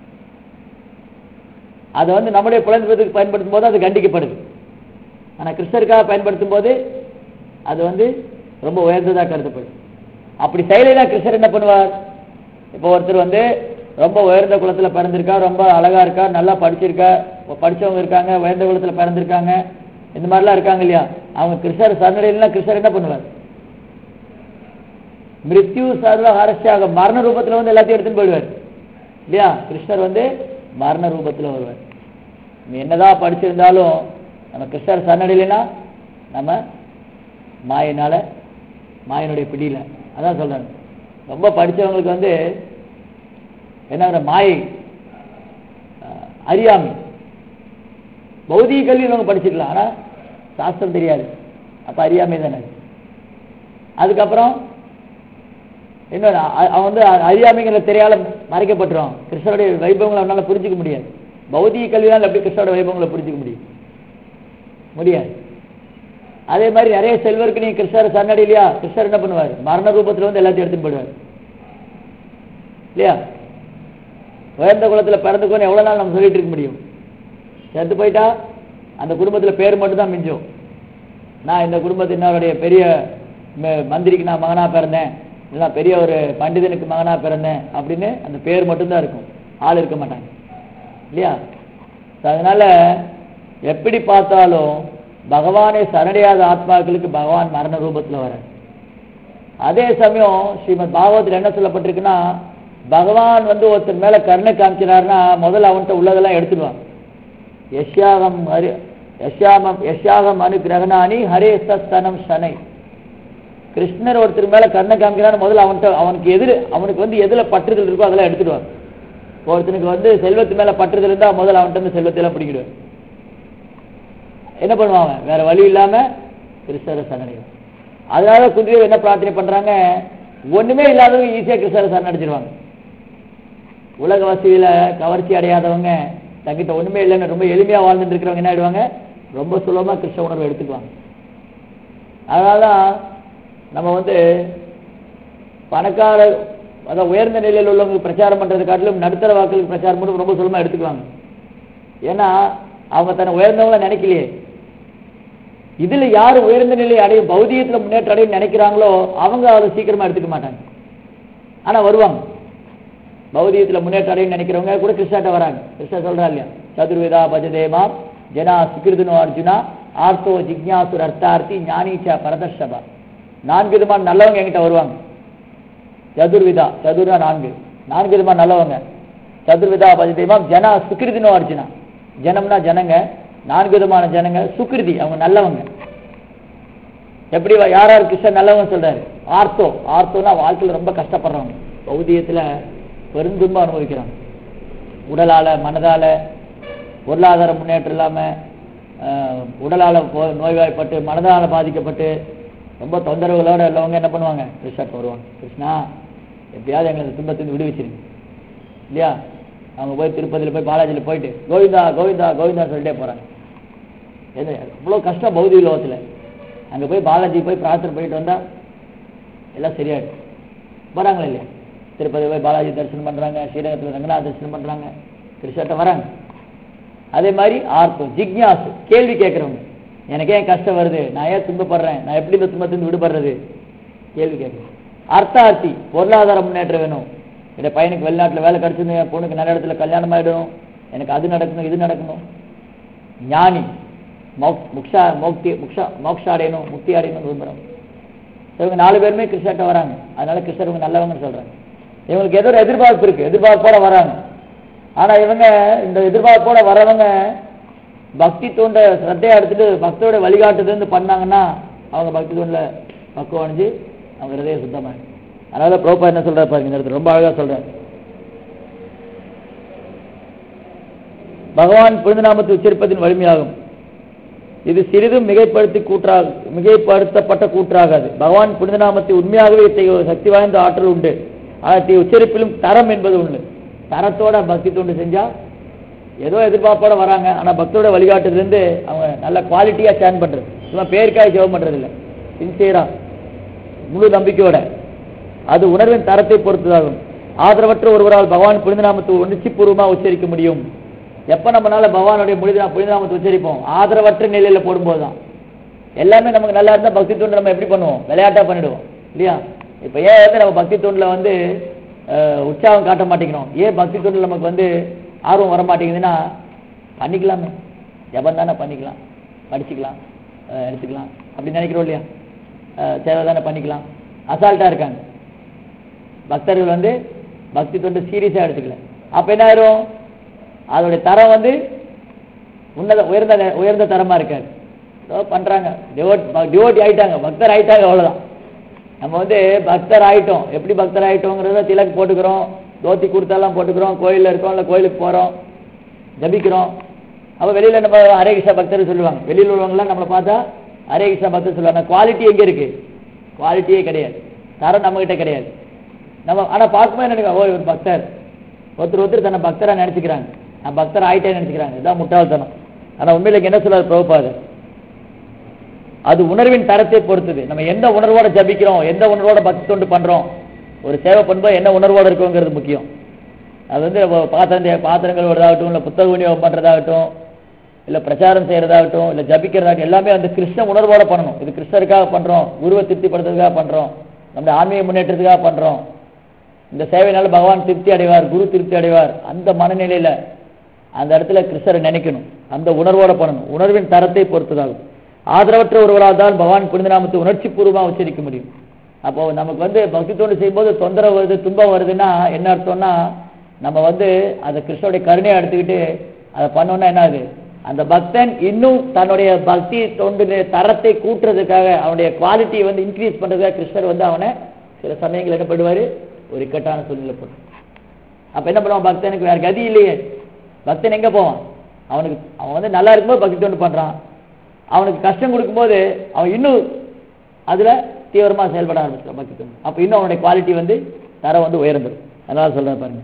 அதை வந்து நம்முடைய குழந்தைக்கு பயன்படுத்தும் போது அது கண்டிக்கப்படுது ஆனா கிருஷ்ணருக்காக பயன்படுத்தும் போது அது வந்து ரொம்ப உயர்ந்ததா கருதப்படுது அப்படி செய்யலைன்னா கிருஷ்ணர் என்ன பண்ணுவார் இப்போ ஒருத்தர் வந்து ரொம்ப உயர்ந்த குலத்துல பிறந்திருக்கா ரொம்ப அழகா இருக்கா நல்லா படிச்சிருக்கா படிச்சவங்க இருக்காங்க உயர்ந்த குலத்துல பிறந்திருக்காங்க இந்த மாதிரிலாம் இருக்காங்க இல்லையா அவங்க கிருஷ்ணர் சரணடையிலாம் கிருஷ்ணர் என்ன பண்ணுவார் மிருத்யு சர்வ ஹரஷாக மரண ரூபத்துல வந்து எல்லாத்தையும் எடுத்துன்னு போயிடுவார் இல்லையா கிருஷ்ணர் வந்து மரண ரூபத்துல வருவார் நீ என்னதான் படிச்சிருந்தாலும் நம்ம கிருஷ்ணர் சரணடையிலனா நம்ம மாயினால மாயனுடைய பிடியில அதான் சொல்றேன் ரொம்ப படிச்சவங்களுக்கு வந்து என்ன மாயை அஹ், அறியாமை பௌதிக கல்வி அவங்க படிச்சுக்கலாம் ஆனா சாஸ்திரம் தெரியாது அப்ப அறியாமை தானே அது. அதுக்கப்புறம் இன்னொரு அ- அவன் வந்து அ- அறியாமைங்கிற தெரியால மறைக்கப்பட்டுரும் கிருஷ்ணருடைய வைபவங்களை அவனால புரிஞ்சுக்க முடியாது பௌதிக கல்வியால் எப்படி கிருஷ்ணரோட வைபவங்களை புரிஞ்சுக்க முடியும் முடியாது அதே மாதிரி நிறைய செல்வருக்கு நீங்க கிருஷ்ணர் சரணடி இல்லையா கிருஷ்ணர் என்ன பண்ணுவார் மரண ரூபத்துல வந்து எல்லாத்தையும் எடுத்துட்டு போயிடுவார் இல்லையா உயர்ந்த குலத்துல பிறந்துக்கோன்னு எவ்வளவு நாள் நம்ம சொல்லிட்டு இருக்க முடியும் செத்து போயிட்டா அந்த குடும்பத்துல பேர் மட்டும் தான் மிஞ்சும் நான் இந்த குடும்பத்தினருடைய பெரிய ம- மந்திரிக்கு நான் மகனா பிறந்தேன் இல்லைன்னா பெரிய ஒரு பண்டிதனுக்கு மகனா பிறந்தேன் அப்படின்னு அந்த பேர் மட்டும்தான் இருக்கும் ஆள் இருக்க மாட்டாங்க இல்லையா So, அதனால எப்படி பார்த்தாலும் பகவானை சரணடையாத ஆத்மாக்களுக்கு பகவான் மரண ரூபத்துல வர அதே சமயம் ஸ்ரீமத் பாகவத்தில் என்ன சொல்லப்பட்டிருக்குன்னா பகவான் வந்து ஒருத்தர் மேல கருணை காமிக்கிறாருன்னா முதல்ல அவன்கிட்ட உள்ளதெல்லாம் எடுத்துடுவான் யஷ்யாகம் ஹரி யஷ்யாமம் யஷ்யாகம் அனுகிரகணானி ஹரே சஸ்தனம் சனை கிருஷ்ணர் ஒருத்தர் மேல கருணை காமிக்கிறான்னு முதல்ல அவன்கிட்ட அவனுக்கு எதிர் அவனுக்கு வந்து எதுல பற்றுதல் இருக்கோ அதெல்லாம் எடுத்துடுவான் ஒருத்தனுக்கு வந்து செல்வத்து மேல பற்றுதல் இருந்தா முதல்ல அவன்கிட்ட இருந்து செல்வத்தை எல்லாம் பிடிக்கிடுவான் என்ன பண்ணுவான் அவன்? வேற வழி இல்லாம கிருஷ்ணரை சரணடைவான் அதனால குந்திரேவ் என்ன பிரார்த்தனை பண்றாங்க ஒண்ணுமே இல்லாதவங்க ஈஸியா கிருஷ்ணரை சரணடைச்சிருவாங்க உலக வசதியில கவர்ச்சி அடையாதவங்க தங்கிட்ட ஒண்ணுமே இல்லைன்னு ரொம்ப எளிமையா வாழ்ந்துட்டு இருக்கிறவங்க என்ன ஆயிடுவாங்க ரொம்ப சுலபமா கிருஷ்ண உணர்வை எடுத்துக்குவாங்க அதனாலதான் நம்ம வந்து பணக்கார அதாவது உயர்ந்த நிலையில் உள்ளவங்க பிரச்சாரம் பண்றது காட்டிலும் நடுத்தர வாக்களுக்கு பிரச்சாரம் பண்ணி ரொம்ப சுலபமா எடுத்துக்குவாங்க ஏன்னா அவங்க தன்னை உயர்ந்தவங்கள நினைக்கலையே இதுல யாரு உயர்ந்த நிலையை அடையும் பௌதிகத்துல முன்னேற்றம் அடையும் நினைக்கிறாங்களோ அவங்க அதை சீக்கிரமா எடுத்துக்க மாட்டாங்க ஆனா வருவாங்க பௌதிகத்துல முன்னேற்றம் அடையும் நினைக்கிறவங்க கூட கிருஷ்ணாட்ட வராங்க கிருஷ்ணா சொல்றா இல்லையா சதுர்விதா பஜதேமா ஜனா சுகிருதுனோ அர்ஜுனா ஆர்த்தோ ஜிக்ஞாசுர் அர்த்தார்த்தி ஞானீச்சா பரதர்ஷபா நான்கு விதமான நல்லவங்க என்கிட்ட வருவாங்க சதுர்விதா சதுர்னா நான்கு நான்கு விதமான நல்லவங்க சதுர்விதா பஜதேமா ஜனா சுகிருதினோ அர்ஜுனா ஜனம்னா ஜனங்க நான்கு விதமான ஜனங்க சுகிருதி அவங்க நல்லவங்க எப்படி வ- யார் யார் கிருஷ்ணன் நல்லவங்க சொல்றாரு ஆர்த்தோ ஆர்த்தோனா வாழ்க்கையில ரொம்ப கஷ்டப்படுறவங்க பௌதியத்துல பெருந்துன்பம் அனுபவிக்கிறாங்க உடலால மனதால பொருளாதார முன்னேற்றம் இல்லாம ஆஹ், உடலால போ- நோய்வாய்ப்பட்டு மனதால பாதிக்கப்பட்டு ரொம்ப தொந்தரவுகளோட உள்ளவங்க என்ன பண்ணுவாங்க கிருஷ்ணாக்கு வருவாங்க கிருஷ்ணா எப்படியாவது எங்களை இந்த துன்பத்திலிருந்து விடுவிச்சிருங்க இல்லையா அவங்க போய் திருப்பதியில் போய் பாலாஜியில் போயிட்டு கோவிந்தா கோவிந்தா கோவிந்தா சொல்லிட்டே போறாங்க எது அவ்வளோ கஷ்டம் பௌதிக லோகத்துல அங்க போய் பாலாஜி போய் பிரார்த்தனை பண்ணிட்டு வந்தா எல்லாம் சரியாயிடும் வராங்களா இல்லையா திருப்பதி போய் பாலாஜி தரிசனம் பண்றாங்க ஸ்ரீரங்கத்தில் ரங்கநாத தரிசனம் பண்றாங்க கிருஷ்ணர்கிட்ட வராங்க அதே மாதிரி ஆர்த்தம் ஜிக்ஞாசு கேள்வி கேட்கறவங்க எனக்கு ஏன் கஷ்டம் வருது நான் ஏன் துன்பப்படுறேன் நான் எப்படி இந்த துன்பத்திலிருந்து விடுபடுறது கேள்வி கேட்கறேன் அர்த்தார்த்தி பொருளாதார முன்னேற்றம் வேணும் என் பையனுக்கு வெளிநாட்டுல வேலை கிடைச்சிருந்து என் பொண்ணுக்கு நல்ல இடத்துல கல்யாணம் ஆயிடும் எனக்கு அது நடக்கணும் இது நடக்கணும் ஞானி மோக்- முக்ஷா மோக்தி முக்ஷா மோக்ஷா அடையணும் முக்தி அடையணும்னு விரும்புறோம் இவங்க நாலு பேருமே கிருஷ்ணர்கிட்ட வராங்க அதனால கிருஷ்ணர் இவங்க நல்லவங்கன்னு சொல்றாங்க இவங்களுக்கு ஏதோ ஒரு எதிர்பார்ப்பு இருக்கு எதிர்பார்ப்போட வராங்க ஆனா இவங்க இந்த எதிர்பார்ப்போட வரவங்க பக்தி தூண்ட ஸ்ரத்தையா எடுத்துட்டு பக்தியோட வழிகாட்டுது இருந்து பண்ணாங்கன்னா அவங்க பக்தி தூண்ல பக்குவம் அடைஞ்சு அவங்க ஹிருதய சுத்தமாயிடும் அதனால ப்ரோப்பா என்ன சொல்றாரு பாருங்க இந்த இடத்துல ரொம்ப அழகா சொல்றாரு பகவான் புனித நாமத்தை உச்சரிப்பதின் வலிமையாகும் இது சிறிதும் மிகைப்படுத்தி கூற்றாக மிகைப்படுத்தப்பட்ட கூற்றாகாது பகவான் புனித நாமத்தை உண்மையாகவே இத்தகைய ஒரு சக்தி வாய்ந்த ஆற்றல் உண்டு ஆனால் இத்தகைய உச்சரிப்பிலும் தரம் என்பது உண்டு தரத்தோட பக்தி தொண்டு செஞ்சா ஏதோ எதிர்பார்ப்போட வராங்க ஆனா பக்தியோட வழிகாட்டுல இருந்து அவங்க நல்ல குவாலிட்டியா சேன் பண்றது சும்மா பேருக்காய் ஜெபம் பண்றது இல்ல சின்சியரா முழு நம்பிக்கையோட அது உணர்வின் தரத்தை பொறுத்ததாகும் ஆதரவற்ற ஒருவரால் பகவான் புனித நாமத்தை உணர்ச்சி பூர்வமா உச்சரிக்க முடியும் எப்ப நம்மளால பகவானுடைய புனித புனித நாமத்தை உச்சரிப்போம் ஆதரவற்ற நிலையில போடும்போது தான் எல்லாமே நமக்கு நல்லா இருந்தா பக்தி தொண்டு நம்ம எப்படி பண்ணுவோம் விளையாட்டா பண்ணிடுவோம் இல்லையா இப்போ ஏன் வந்து நம்ம பக்தி தொண்டில் வந்து அஹ், உற்சாகம் காட்ட மாட்டேங்கிறோம் ஏன் பக்தி தொண்டில் நமக்கு வந்து ஆர்வம் வர மாட்டேங்குதுன்னா பண்ணிக்கலாமே ஜபம் தானே பண்ணிக்கலாம் படிச்சுக்கலாம் அஹ், எடுத்துக்கலாம் அப்படி நினைக்கிறோம் இல்லையா அஹ், சேவை தானே பண்ணிக்கலாம் அசால்ட்டாக இருக்காங்க பக்தர்கள் வந்து பக்தி தொண்டு சீரியஸாக எடுத்துக்கல அப்போ என்ன ஆயிரும் அதோடைய தரம் வந்து உன்னத உயர்ந்த உயர்ந்த தரமா இருக்காது ஏதோ பண்றாங்க டிவோட் டிவோட்டி ஆயிட்டாங்க பக்தர் ஆயிட்டாங்க அவ்வளவுதான் நம்ம வந்து பக்தர் ஆயிட்டோம் எப்படி பக்தர் ஆயிட்டோங்கிறத திலக் போட்டுக்கிறோம் தோத்தி குர்த்தாலாம் போட்டுக்கிறோம் கோயில்ல இருக்கோம் இல்லை கோயிலுக்கு போறோம் ஜபிக்கிறோம் அப்போ வெளியில நம்ம ஹரே கிருஷ்ணா பக்தர் சொல்லுவாங்க வெளியில் உள்ளவங்கலாம் நம்மளை பார்த்தா ஹரே கிருஷ்ணா பக்தர் சொல்லுவாங்க குவாலிட்டி எங்க இருக்கு குவாலிட்டியே கிடையாது தரம் நம்ம கிட்ட கிடையாது நம்ம ஆனா பார்க்கும்போது எனக்கு ஓ இவர் பக்தர் ஒருத்தர் ஒருத்தர் தன்னை பக்தரா நினைச்சுக்கிறாங்க நான் பக்தர் ஆயிட்டேன்னு நினைச்சுக்கிறாங்க இதான் முட்டாள்தனம் ஆனா உண்மையில இங்க என்ன சொல்றாரு பிரபுபாதர் அது உணர்வின் தரத்தை பொறுத்தது நம்ம எந்த உணர்வோட ஜபிக்கிறோம் எந்த உணர்வோட பக்தி தொண்டு பண்றோம் ஒரு சேவை பண்ணும்போது என்ன உணர்வோட இருக்கோங்கிறது முக்கியம் அது வந்து நம்ம பாத்திரம் பாத்திரங்கள் வருதாகட்டும் இல்லை புத்தக விநியோகம் பண்றதாகட்டும் இல்லை பிரச்சாரம் செய்யறதாகட்டும் இல்லை ஜபிக்கிறதாகட்டும் எல்லாமே அந்த கிருஷ்ண உணர்வோட பண்ணணும் இது கிருஷ்ணருக்காக பண்றோம் குருவை திருப்திப்படுத்துறதுக்காக பண்றோம் நம்முடைய ஆன்மீக முன்னேற்றத்துக்காக பண்றோம் இந்த சேவையினால பகவான் திருப்தி அடைவார் குரு திருப்தி அடைவார் அந்த மனநிலையில அந்த இடத்துல கிருஷ்ணரை நினைக்கணும் அந்த உணர்வோட பண்ணணும் உணர்வின் தரத்தை பொறுத்ததாகும் ஆதரவற்ற ஒருவரால் தான் பகவான் புனித நாமத்தை உணர்ச்சி பூர்வமாக உச்சரிக்க முடியும் அப்போ நமக்கு வந்து பக்தி தொண்டு செய்யும்போது தொந்தரவு வருது துன்பம் வருதுன்னா என்ன அர்த்தம்னா நம்ம வந்து அந்த கிருஷ்ணனுடைய கருணையை எடுத்துக்கிட்டு அதை பண்ணோம்னா என்ன ஆகுது அந்த பக்தன் இன்னும் தன்னுடைய பக்தி தொண்டு தரத்தை கூட்டுறதுக்காக அவனுடைய குவாலிட்டியை வந்து இன்க்ரீஸ் பண்றதுக்காக கிருஷ்ணர் வந்து அவனை சில சமயங்கள் என்ன பண்ணுவாரு ஒரு இக்கட்டான சூழ்நிலை போடும் அப்ப என்ன பண்ணுவான் பக்தனுக்கு வேற கதி இல்லையே பக்தன் எங்க போவான் அவனுக்கு அவன் வந்து நல்லா இருக்கும்போது பக்தி தொண்டு பண்றான் அவனுக்கு கஷ்டம் கொடுக்கும்போது அவன் இன்னும் அதுல தீவிரமா செயல்பட ஆரம்பிச்சிட்டான் பக்தி தொண்டு அப்ப இன்னும் அவனுடைய குவாலிட்டி வந்து தரம் வந்து உயர்ந்துடும் அதனால சொல்றேன் பாருங்க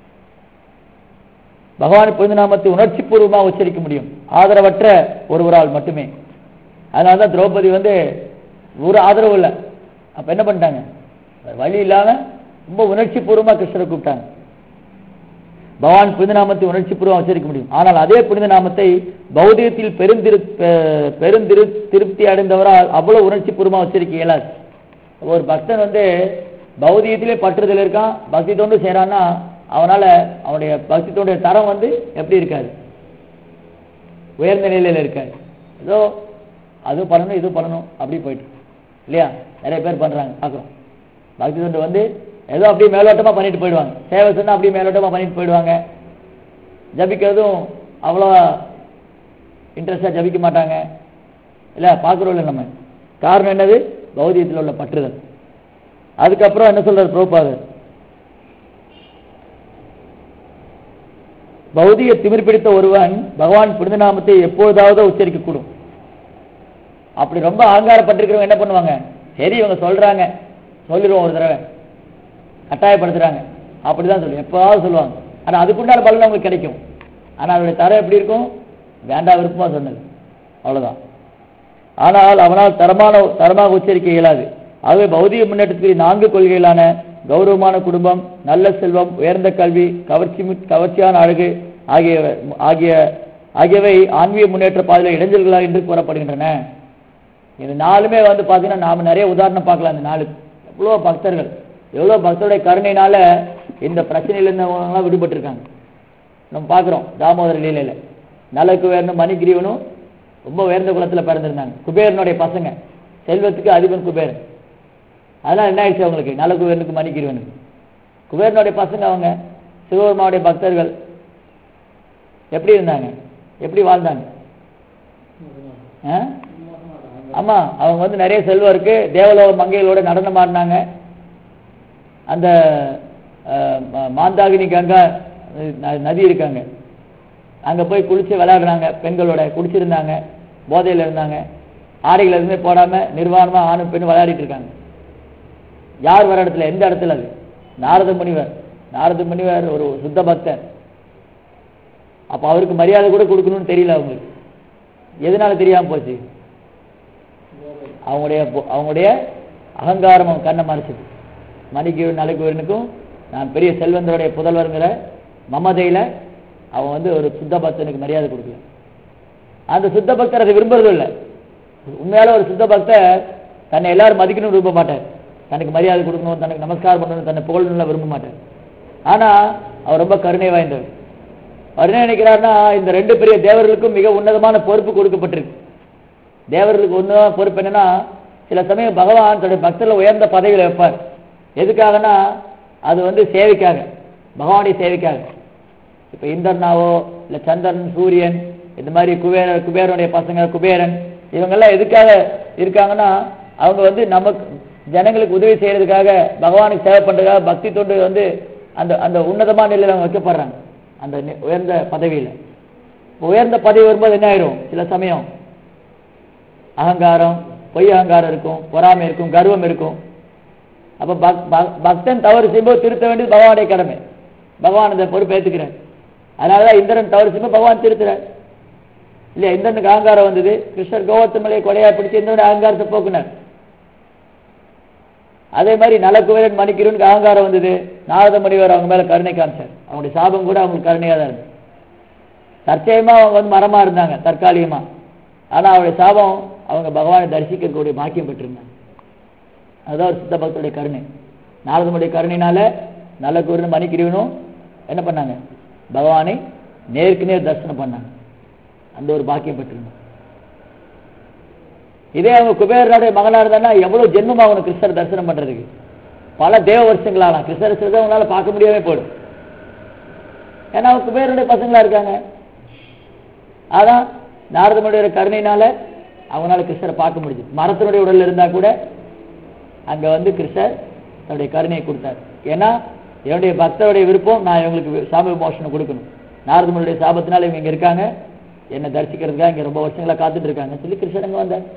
பகவான் புனித நாமத்தை உணர்ச்சி பூர்வமா உச்சரிக்க முடியும் ஆதரவற்ற ஒருவரால் மட்டுமே அதனால தான் திரௌபதி வந்து ஒரு ஆதரவு இல்லை அப்ப என்ன பண்ணிட்டாங்க வேற வழி இல்லாம ரொம்ப உணர்ச்சி பூர்வமா கிருஷ்ணரை கூப்பிட்டாங்க பகவான் புனித நாமத்தை உணர்ச்சி பூர்வம் உச்சரிக்க முடியும் ஆனால் அதே புனித நாமத்தை பௌதிகத்தில் பெருந்திரு பெ- பெருந்திரு திருப்தி அடைந்தவரால் அவ்வளவு உணர்ச்சி பூர்வமா உச்சரிக்க இயலாது ஒரு பக்தன் வந்து பௌதிகத்திலே பற்றுதல் இருக்கான் பக்தி தொண்டு செய்றான்னா அவனால அவனுடைய பக்தி தொண்டுடைய தரம் வந்து எப்படி இருக்காது உயர்ந்த நிலையில இருக்காது ஏதோ அது பண்ணணும் இது பண்ணணும் அப்படி போயிட்டு இல்லையா நிறைய பேர் பண்றாங்க பார்க்குறோம் பக்தி தொண்டு வந்து ஏதோ அப்படியே மேலோட்டமா பண்ணிட்டு போயிடுவாங்க சேவை சொன்னா அப்படியே மேலோட்டமா பண்ணிட்டு போயிடுவாங்க ஜபிக்கிறதும் அவ்வளோ இன்ட்ரெஸ்டாக ஜபிக்க மாட்டாங்க இல்லை பார்க்குறோம் இல்லை நம்ம காரணம் என்னது பௌதியத்தில் உள்ள பற்றுதல் அதுக்கப்புறம் என்ன சொல்றாரு பிரபுபாதர் பௌதிக திமிர் பிடித்த ஒருவன் பகவான் புனித நாமத்தை எப்பொழுதாவது உச்சரிக்க கூடும் அப்படி ரொம்ப அகங்காரப்பட்டிருக்கிறவங்க என்ன பண்ணுவாங்க சரி இவங்க சொல்றாங்க சொல்லிடுவோம் ஒரு தடவை கட்டாயப்படுத்துறாங்க அப்படிதான் சொல்லு எப்பவாவது சொல்லுவாங்க ஆனா அதுக்குண்டான பலன் அவங்களுக்கு கிடைக்கும் ஆனா அதனுடைய தரம் எப்படி இருக்கும் வேண்டாம் விருப்பமா சொன்னது அவ்வளவுதான் ஆனால் அவனால் தரமான தரமாக உச்சரிக்க இயலாது ஆகவே பௌதிக முன்னேற்றத்துக்கு நான்கு கொள்கைகளான கௌரவமான குடும்பம் நல்ல செல்வம் உயர்ந்த கல்வி கவர்ச்சி மி- கவர்ச்சியான அழகு ஆகிய ஆகிய ஆகியவை ஆன்மீக முன்னேற்ற பாதையில் இடைஞ்சல்களாக என்று கூறப்படுகின்றன இது நாலுமே வந்து பார்த்தீங்கன்னா நாம நிறைய உதாரணம் பார்க்கலாம் இந்த நாலு எவ்வளோ பக்தர்கள் எவ்வளோ பக்தருடைய கருணையினால இந்த பிரச்சனையில இருந்தவங்கலாம் விடுபட்டிருக்காங்க நம்ம பார்க்குறோம் தாமோதர லீலையில நலக்கு வேணும் மணிகிரீவனும் ரொம்ப உயர்ந்த குலத்துல பிறந்திருந்தாங்க குபேரனுடைய பசங்க செல்வத்துக்கு அதிபன் குபேரன் அதெல்லாம் என்ன ஆயிடுச்சு அவங்களுக்கு நல குபேரனுக்கு மணிகிரீவனுக்கு குபேரனுடைய பசங்க அவங்க சிவபெருமாவுடைய பக்தர்கள் எப்படி இருந்தாங்க எப்படி வாழ்ந்தாங்க ஆ? ஆமா அவங்க வந்து நிறைய செல்வம் இருக்கு தேவலோக மங்கைகளோட நடனம் ஆடினாங்க அந்த அஹ், ம- மாந்தாகினி கங்கா ந- நதி இருக்காங்க அங்க போய் குளிச்சு விளையாடுறாங்க பெண்களோட குடிச்சிருந்தாங்க போதையில இருந்தாங்க ஆடைகள் எதுவுமே போடாம நிர்வாணமா ஆணும் பெண்ணும் விளையாடிட்டு இருக்காங்க யார் வர இடத்துல எந்த இடத்துல அது நாரத முனிவர் நாரத முனிவர் ஒரு சுத்த பக்தர் அப்ப அவருக்கு மரியாதை கூட கொடுக்கணும்னு தெரியல அவங்களுக்கு எதனால தெரியாம போச்சு அவங்களுடைய பொ- அவங்களுடைய அகங்காரம் அவன் கண்ணை மறைச்சது மணிக்கு நலைக்குவரனுக்கும் நான் பெரிய செல்வந்தருடைய புதல்வருங்கிற மமதையில அவன் வந்து ஒரு சுத்த பக்தனுக்கு மரியாதை கொடுக்கல அந்த சுத்த பக்தர் அதை விரும்புறதும் இல்லை உண்மையால ஒரு சுத்த பக்தர் தன்னை எல்லாரும் மதிக்கணும்னு விரும்ப மாட்டார் தனக்கு மரியாதை கொடுக்கணும் தனக்கு நமஸ்காரம் பண்ணணும் தன்னை புகழணும்லாம் விரும்ப மாட்டார் ஆனா அவர் ரொம்ப கருணை வாய்ந்தவர் அவர் என்ன நினைக்கிறாருன்னா இந்த ரெண்டு பெரிய தேவர்களுக்கும் மிக உன்னதமான பொறுப்பு கொடுக்கப்பட்டிருக்கு தேவர்களுக்கு உன்னதமான பொறுப்பு என்னன்னா சில சமயம் பகவான் தன்னுடைய பக்தர்ல உயர்ந்த பதவியில் வைப்பார் எதுக்காகனா அது வந்து சேவைக்காக பகவானுடைய சேவைக்காக இப்ப இந்திரனாவோ இல்ல சந்திரன் சூரியன் இந்த மாதிரி குபேர குபேரனுடைய பசங்க குபேரன் இவங்கெல்லாம் எதுக்காக இருக்காங்கன்னா அவங்க வந்து நமக்கு ஜனங்களுக்கு உதவி செய்யறதுக்காக பகவானுக்கு சேவை பண்றதுக்காக பக்தி தொண்டு வந்து அந்த அந்த உன்னதமான நிலையில அவங்க வைக்கப்படுறாங்க அந்த நி- உயர்ந்த பதவியில உயர்ந்த பதவி வரும்போது என்ன ஆயிரும் சில சமயம் அகங்காரம் பொய் அகங்காரம் இருக்கும் பொறாமை இருக்கும் கர்வம் இருக்கும் அப்ப பக்- பக்- பக்தன் தவறு செய்யும்போது திருத்த வேண்டியது பகவானுடைய கடமை பகவான் அந்த பொறுப்பை ஏத்துக்கிறார் அதனாலதான் இந்திரன் தவறு செய்யும்போது பகவான் திருத்துறார் இல்லையா இந்திரனுக்கு அகங்காரம் வந்தது கிருஷ்ணர் கோவத்து மலையை கொலையா பிடிச்சு இந்திரனுடைய அகங்காரத்தை போக்குனார் அதே மாதிரி நலக்குவேரன் மணிக்கிறவனுக்கு அகங்காரம் வந்தது நாரத முனிவர் அவங்க மேல கருணை காமிச்சார் அவங்களுடைய சாபம் கூட அவங்களுக்கு கருணையா தான் இருந்தது தற்சயமா அவங்க வந்து மரமா இருந்தாங்க தற்காலிகமா ஆனா அவருடைய சாபம் அவங்க பகவானை தரிசிக்கக்கூடிய பாக்கியம் பெற்றிருந்தாங்க அதுதான் ஒரு சித்த பக்தருடைய கருணை நாரதனுடைய கருணையினால நல்ல குருன்னு மணிக்கிறவனும் என்ன பண்ணாங்க பகவானை நேருக்கு நேர் தரிசனம் பண்ணாங்க அந்த ஒரு பாக்கியம் பெற்றிருந்தாங்க இதே அவங்க குபேரனுடைய மகனா இருந்தானா எவ்வளவு ஜென்மம் ஆகணும் கிருஷ்ணர் தரிசனம் பண்றதுக்கு பல தேவ வருஷங்களாலாம் கிருஷ்ணர் சிறதை அவங்களால பார்க்க முடியாம போயிடும் ஏன்னா அவங்க குபேரனுடைய பசங்களா இருக்காங்க அதான் நாரதனுடைய கருணையினால அவங்களால கிருஷ்ணரை பார்க்க முடியுது மரத்தினுடைய உடல்ல இருந்தா கூட அங்க வந்து கிருஷ்ணர் தன்னுடைய கருணையை கொடுத்தார் ஏன்னா என்னுடைய பக்தருடைய விருப்பம் நான் இவங்களுக்கு வி- சாப விமோசனம் கொடுக்கணும் நாரதனுடைய சாபத்தினால இவங்க இங்க இருக்காங்க என்னை தரிசிக்கிறதுக்காக இங்க ரொம்ப வருஷங்களா காத்துட்டு இருக்காங்க சொல்லி கிருஷ்ணர் அங்க வந்தார்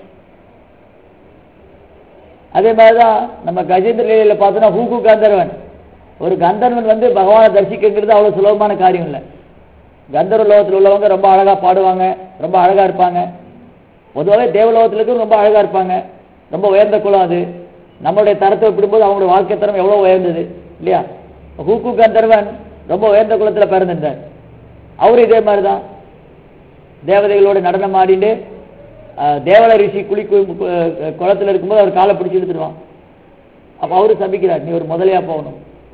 அதே மாதிரிதான் நம்ம கஜேந்திர லீலையில பார்த்தோம்னா ஹூகு கந்தர்வன் ஒரு கந்தர்வன் வந்து பகவானை தரிசிக்கிறது அவ்வளவு சுலபமான காரியம் இல்லை கந்தர்வ லோகத்தில் உள்ளவங்க ரொம்ப அழகா பாடுவாங்க ரொம்ப அழகா இருப்பாங்க பொதுவாகவே தேவலோகத்துல இருக்கிறவங்க ரொம்ப அழகா இருப்பாங்க ரொம்ப உயர்ந்த குலம் அது நம்மளுடைய தரத்தை ஒப்பிடும்போது அவங்களுடைய வாழ்க்கை தரம் எவ்வளவு உயர்ந்தது இல்லையா ஹூக்கு கந்தர்வன் ரொம்ப உயர்ந்த குலத்துல பிறந்திருந்தார் அவரும் இதே மாதிரி தான் தேவதைகளோட நடனம் ஆடிட்டு அஹ், தேவல ரிஷி குளி கு- கு- அஹ், குளத்துல இருக்கும்போது அவர் காலை பிடிச்சி இழுத்துடுவான் அப்ப அவரு சபிக்கிறார் நீ ஒரு முதலையா போகணும்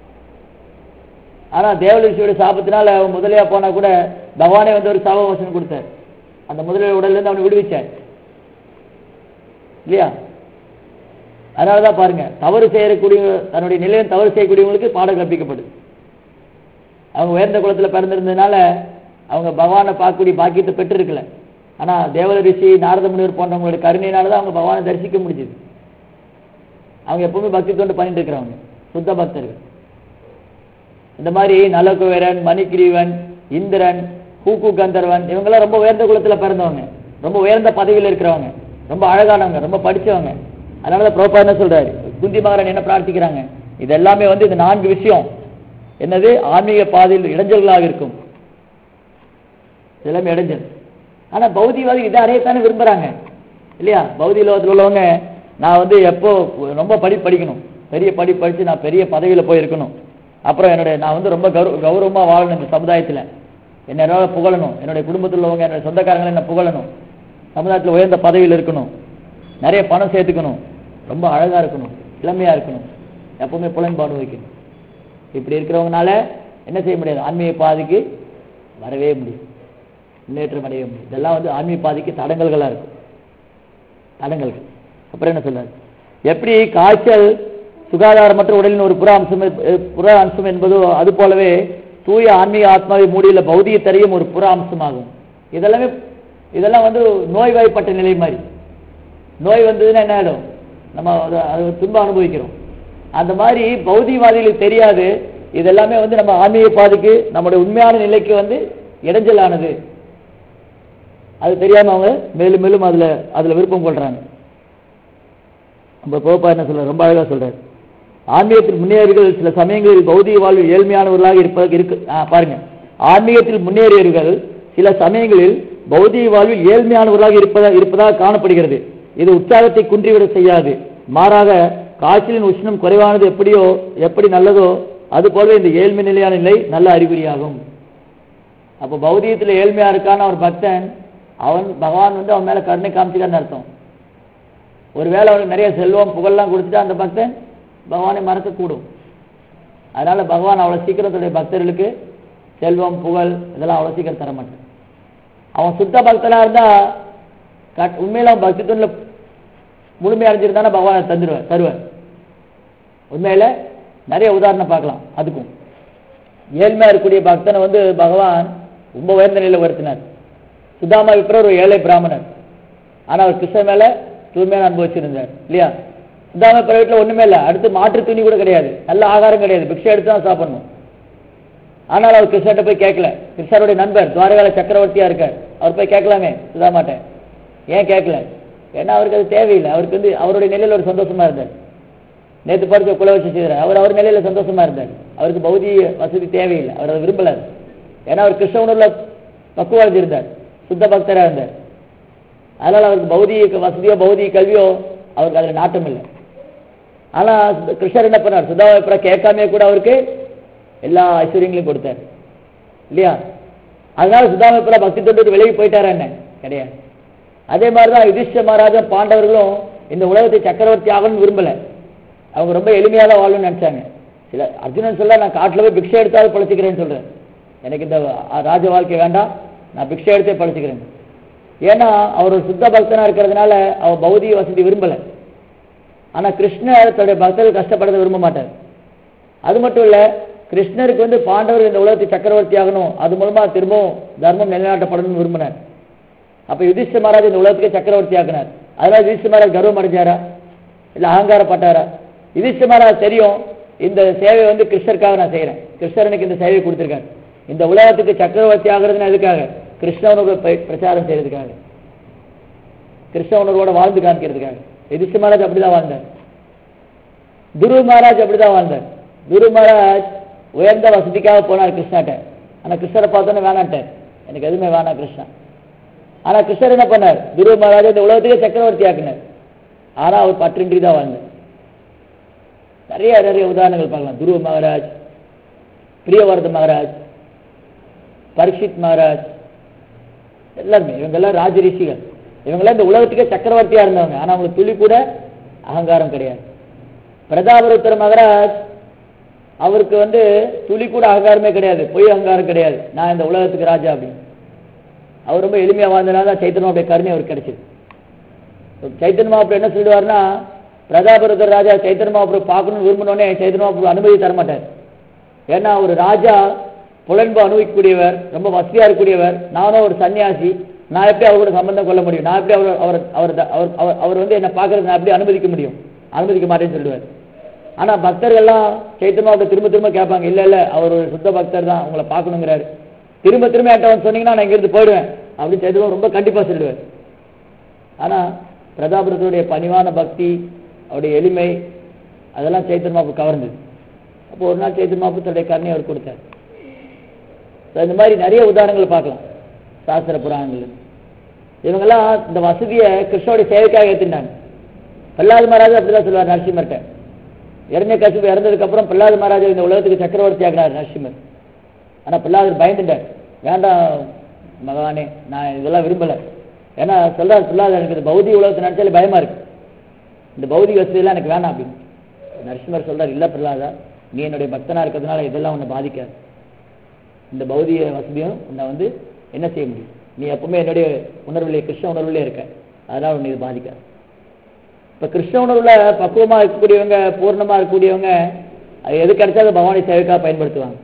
ஆனா தேவல ரிஷியோட சாபத்தினால அவன் முதலையா போனா கூட பகவானே வந்து ஒரு சாப வசனம் கொடுத்தார் அந்த முதலை உடல்ல இருந்து அவனை விடுவிச்சார் இல்லையா அதனாலதான் பாருங்க தவறு செய்யக்கூடிய தன்னுடைய நிலையம் தவறு செய்யக்கூடியவங்களுக்கு பாடம் கற்பிக்கப்படுது அவங்க உயர்ந்த குலத்துல பிறந்திருந்ததுனால அவங்க பகவானை பார்க்கக்கூடிய பாக்கியத்தை பெற்றிருக்கல ஆனா தேவல ரிஷி நாரத முனிவர் போன்றவங்களுடைய கருணையினால தான் அவங்க பகவானை தரிசிக்க முடிஞ்சது அவங்க எப்பவுமே பக்தி தொண்டு பண்ணிட்டு இருக்கிறவங்க சுத்த பக்தர்கள் இந்த மாதிரி நலகுவேரன் மணிகிரீவன் இந்திரன் ஹூக்கு கந்தர்வன் இவங்கெல்லாம் ரொம்ப உயர்ந்த குலத்துல பிறந்தவங்க ரொம்ப உயர்ந்த பதவியில் இருக்கிறவங்க ரொம்ப அழகானவங்க ரொம்ப படிச்சவங்க அதனால பிரபா என்ன சொல்றாரு குந்தி மகாராணி என்ன பிரார்த்திக்கிறாங்க இது எல்லாமே வந்து இந்த நான்கு விஷயம் என்னது ஆன்மீக பாதையில் இடைஞ்சல்களாக இருக்கும் இது எல்லாமே இடைஞ்சல் ஆனா பௌதிகவாதி இதை அடையத்தானே விரும்புறாங்க இல்லையா பௌதிக லோகத்தில் உள்ளவங்க நான் வந்து எப்போ ரொம்ப படி படிக்கணும் பெரிய படி படிச்சு நான் பெரிய பதவியில போய் இருக்கணும் அப்புறம் என்னுடைய நான் வந்து ரொம்ப கௌரவ கௌரவமா வாழணும் இந்த சமுதாயத்துல என்ன என்னால புகழணும் என்னுடைய குடும்பத்தில் உள்ளவங்க என்னுடைய சொந்தக்காரங்களை என்ன புகழணும் சமுதாயத்துல உயர்ந்த பதவியில் இருக்கணும் நிறைய பணம் சேர்த்துக்கணும் ரொம்ப அழகா இருக்கணும் இளமையா இருக்கணும் எப்பவுமே புலன்பாடு வைக்கணும் இப்படி இருக்கிறவங்கனால என்ன செய்ய முடியாது ஆன்மீக பாதைக்கு வரவே முடியும் முன்னேற்றம் அடைய முடியும் இதெல்லாம் வந்து ஆன்மீக பாதைக்கு தடங்கல்களா இருக்கும் தடங்கல்கள் அப்புறம் என்ன சொல்றாரு எப்படி காய்ச்சல் சுகாதாரமற்ற உடலின் ஒரு புற அம்சம் எ- புற அம்சம் என்பதோ அது போலவே தூய ஆன்மீக ஆத்மாவை மூடியுள்ள பௌதிக தரையும் ஒரு புற அம்சமாகும் இதெல்லாமே இதெல்லாம் வந்து நோய்வாய்ப்பட்ட நிலை மாதிரி நோய் வந்ததுன்னா என்ன ஆயிடும் நம்ம அதை அது துன்பம் அனுபவிக்கிறோம் அந்த மாதிரி பௌதிகவாதிகளுக்கு தெரியாது இதெல்லாமே வந்து நம்ம ஆன்மீக பாதைக்கு நம்முடைய உண்மையான நிலைக்கு வந்து இடைஞ்சலானது அது தெரியாம அவங்க மேலும் மேலும் அதுல அதுல விருப்பம் கொள்றாங்க நம்ம போப்பா என்ன சொல்ற ரொம்ப அழகா சொல்றாரு ஆன்மீகத்தில் முன்னேறிகள் சில சமயங்களில் பௌதிக வாழ்வில் ஏழ்மையானவர்களாக இருப்பதற்கு இருக்கு ஆ, பாருங்க ஆன்மீகத்தில் முன்னேறியவர்கள் சில சமயங்களில் பௌதிக வாழ்வில் ஏழ்மையானவர்களாக இருப்பதா இருப்பதாக காணப்படுகிறது இது உற்சாகத்தை குன்றிவிட செய்யாது மாறாக காய்ச்சலின் உஷ்ணம் குறைவானது எப்படியோ எப்படி நல்லதோ அது போலவே இந்த ஏழ்மை நிலையான நிலை நல்ல அறிகுறியாகும் அப்போ பௌதிகத்துல ஏழ்மையா இருக்கான ஒரு பக்தன் அவன் பகவான் வந்து அவன் மேல கருணை காமிச்சுக்கான்னு அர்த்தம் ஒருவேளை அவனுக்கு நிறைய செல்வம் புகழ்லாம் கொடுத்துட்டா அந்த பக்தன் பகவானை மறக்கக்கூடும் அதனால பகவான் அவ்வளவு சீக்கிரம் தன்னுடைய பக்தர்களுக்கு செல்வம் புகழ் இதெல்லாம் அவ்வளவு சீக்கிரம் தர மாட்டான் அவன் சுத்த பக்தனா இருந்தா கட்- உண்மையில அவன் பக்தி தொண்டில் முழுமை அடைஞ்சிருந்தானா பகவான் தந்துடுவார் தருவார் உண்மையில நிறைய உதாரணம் பார்க்கலாம் அதுக்கும் ஏழ்மையா இருக்கக்கூடிய பக்தனை வந்து பகவான் ரொம்ப உயர்ந்த நிலையில உயர்த்தினார் சுதாமா விப்ரர் ஒரு ஏழை பிராமணர் ஆனா அவர் கிருஷ்ணன் மேல தூய்மையான அனுபவிச்சிருந்தார் இல்லையா சுதாமா விப்ரர் வீட்டுல ஒண்ணுமே இல்ல அடுத்து மாற்று துணி கூட கிடையாது நல்ல ஆகாரம் கிடையாது பிக்ஷை எடுத்து தான் சாப்பிடணும் ஆனால் அவர் கிருஷ்ணர்கிட்ட போய் கேட்கல கிருஷ்ணருடைய நண்பர் துவாரகால சக்கரவர்த்தியா இருக்கார் அவர் போய் கேட்கலாமே சுதாமாட்ட ஏன் கேட்கல ஏன்னா அவருக்கு அது தேவையில்லை அவருக்கு வந்து அவருடைய நிலையில ஒரு சந்தோஷமா இருந்தார் நேத்து படிச்ச குலவசி செய்தார் அவர் அவர் நிலையில சந்தோஷமா இருந்தார் அவருக்கு பௌதிக வசதி தேவையில்லை அவர் அதை விரும்பல ஏன்னா அவர் கிருஷ்ண உணர்வுல பக்குவாதி இருந்தார் சுத்த பக்தரா இருந்தார் அதனால அவருக்கு பௌதிக வசதியோ பௌதிக கல்வியோ அவருக்கு அதுல நாட்டம் இல்லை ஆனா சுத்த- கிருஷ்ணர் என்ன பண்ணார் சுதாவை கேட்காம கூட அவருக்கு எல்லா ஐஸ்வர்யங்களையும் கொடுத்தார் இல்லையா அதனால சுதாமிப்புரா பக்தி தொண்டு விட்டு விலகி போயிட்டாரா என்ன கிடையாது அதே மாதிரிதான் யுதிஷ்ட மகாராஜன் பாண்டவர்களும் இந்த உலகத்தை சக்கரவர்த்தி ஆகணும்னு விரும்பல அவங்க ரொம்ப எளிமையா தான் வாழணும்னு நினைச்சாங்க சில அர்ஜுனன் சொல்ல நான் காட்டுல போய் பிக்ஷை எடுத்தாவது பழச்சிக்கிறேன்னு சொல்றேன் எனக்கு இந்த அஹ், ராஜ வாழ்க்கை வேண்டாம் நான் பிக்ஷை எடுத்தே பழச்சிக்கிறேன் ஏன்னா அவர் ஒரு சுத்த பக்தனா இருக்கிறதுனால அவர் பௌதிக வசதி விரும்பல ஆனா கிருஷ்ணர் தன்னுடைய பக்தர்கள் கஷ்டப்படுறதை விரும்ப மாட்டார் அது மட்டும் இல்ல கிருஷ்ணருக்கு வந்து பாண்டவர் இந்த உலகத்தை சக்கரவர்த்தி ஆகணும் அது மூலமா திரும்பவும் தர்மம் நிலைநாட்டப்படணும்னு விரும்பினார் அப்ப யுதிஷ்ட மகாராஜ் இந்த உலகத்துக்கு சக்கரவர்த்தி ஆக்கினார் அதனால யுதிஷ்ட மகாராஜ் கர்வம் அடைஞ்சாரா இல்ல அகங்காரப்பட்டாரா யுதிஷ்ட மகாராஜ் தெரியும் இந்த சேவை வந்து கிருஷ்ணருக்காக நான் செய்யறேன் கிருஷ்ணர் எனக்கு இந்த சேவையை கொடுத்திருக்காரு இந்த உலகத்துக்கு சக்கரவர்த்தி ஆகுறதுன்னு எதுக்காக கிருஷ்ண உணர்வை ப- பிரச்சாரம் செய்யறதுக்காக கிருஷ்ண உணர்வோட வாழ்ந்து காமிக்கிறதுக்காக யுதிஷ்ட மகாராஜ் அப்படிதான் வாழ்ந்தார் துரு மகாராஜ் அப்படிதான் வாழ்ந்தார் துரு மகாராஜ் உயர்ந்த வசதிக்காக போனார் கிருஷ்ணாட்ட ஆனா கிருஷ்ணரை பார்த்தோன்னே வேணான்ட்டார் எனக்கு எதுவுமே வேணாம் கிருஷ்ணா ஆனா கிருஷ்ணர் என்ன பண்ணார் துரு மகாராஜ் இந்த உலகத்துக்கே சக்கரவர்த்தி ஆக்கினார் ஆனா அவர் பற்றின்றி தான் வாழ்ந்தார் நிறைய நிறைய உதாரணங்கள் பார்க்கலாம் துருவ மகாராஜ் பிரியவர்த மகாராஜ் பரீட்சித் மகாராஜ் எல்லாருமே இவங்க எல்லாம் ராஜ ரிஷிகள் இவங்கெல்லாம் இந்த உலகத்துக்கே சக்கரவர்த்தியா இருந்தவங்க ஆனா அவங்களுக்கு துளி கூட அகங்காரம் கிடையாது பிரதாபருத்தர மகராஜ் அவருக்கு வந்து துளி கூட அகங்காரமே கிடையாது பொய் அகங்காரம் கிடையாது நான் இந்த உலகத்துக்கு ராஜா அப்படின்னு அவர் ரொம்ப எளிமையா வாழ்ந்தனால தான் சைத்தன்யாவுடைய கருணை அவருக்கு கிடைச்சது சைத்தன்ய மகாபுரம் என்ன சொல்லுவாருன்னா பிரதாபருத்தர் ராஜா சைத்தன்ய மகாபுரம் பார்க்கணும்னு விரும்பினோடனே சைத்தன்ய மகாபுரம் அனுமதி தர மாட்டார் ஏன்னா ஒரு ராஜா புலன்பு அனுபவிக்கக்கூடியவர் ரொம்ப வசதியா இருக்கக்கூடியவர் நானும் ஒரு சன்னியாசி நான் எப்படி அவர் கூட சம்பந்தம் கொள்ள முடியும் நான் எப்படி அவர் அவர் அவர் அவர் அவர் அவர் வந்து என்ன பார்க்கறது நான் எப்படி அனுமதிக்க முடியும் அனுமதிக்க மாட்டேன்னு சொல்லுவார் ஆனா பக்தர்கள்லாம் சைத்தன்யாவுக்கு திரும்ப திரும்ப கேட்பாங்க இல்ல இல்ல அவர் ஒரு சுத்த பக்தர் தான் உங்களை பார்க்கணுங்கிறாரு திரும்ப திரும்ப என்கிட்ட வந்து சொன்னீங்கன்னா நான் இங்கிருந்து போயிடுவேன் அப்படின்னு சைத்தன்யா ரொம்ப கண்டிப்பா சொல்லுவார் ஆனா பிரதாபுரத்துடைய பணிவான பக்தி அவருடைய எளிமை அதெல்லாம் சைத்தன்மாப்பு கவர்ந்தது அப்போ ஒரு நாள் சைத்தன்மாப்பு தன்னுடைய கருணை அவர் கொடுத்தார் So, இந்த மாதிரி நிறைய உதாரணங்கள் பார்க்கலாம் சாஸ்திர புராணங்கள் இவங்கெல்லாம் இந்த வசதியை கிருஷ்ணனுடைய சேவைக்காக ஏத்துட்டாங்க பிரகலாத் மகாராஜ் அப்படிதான் சொல்லுவார் நரசிம்மர்கிட்ட இறந்த கசிப்பு இறந்ததுக்கு அப்புறம் பிரகலாத் மகாராஜா இந்த உலகத்துக்கு சக்கரவர்த்தி ஆகினார் நரசிம்மர் ஆனா பிரகலாதர் பயந்துட்டார் வேண்டாம் மகவானே நான் இதெல்லாம் விரும்பல ஏன்னா சொல்றாரு பிரகலாதர் எனக்கு இந்த பௌதிக உலகத்தை நினைச்சாலே பயமா இருக்கு இந்த பௌதிக வசதியெல்லாம் எனக்கு வேணாம் அப்படின்னு நரசிம்மர் சொல்றாரு இல்ல பிரகலாதா நீ என்னுடைய பக்தனா இருக்கிறதுனால இதெல்லாம் உன்னை பாதிக்காது இந்த பௌதிக வசதியும் உன்னை வந்து என்ன செய்ய முடியும் நீ எப்பவுமே என்னுடைய உணர்விலே கிருஷ்ண உணர்விலே இருக்க அதனால உன்னை இது பாதிக்காது இப்ப கிருஷ்ண உணர்வுல பக்குவமா இருக்கக்கூடியவங்க பூர்ணமா இருக்கக்கூடியவங்க அது எது கிடைச்சாலும் பகவானை சேவைக்காக பயன்படுத்துவாங்க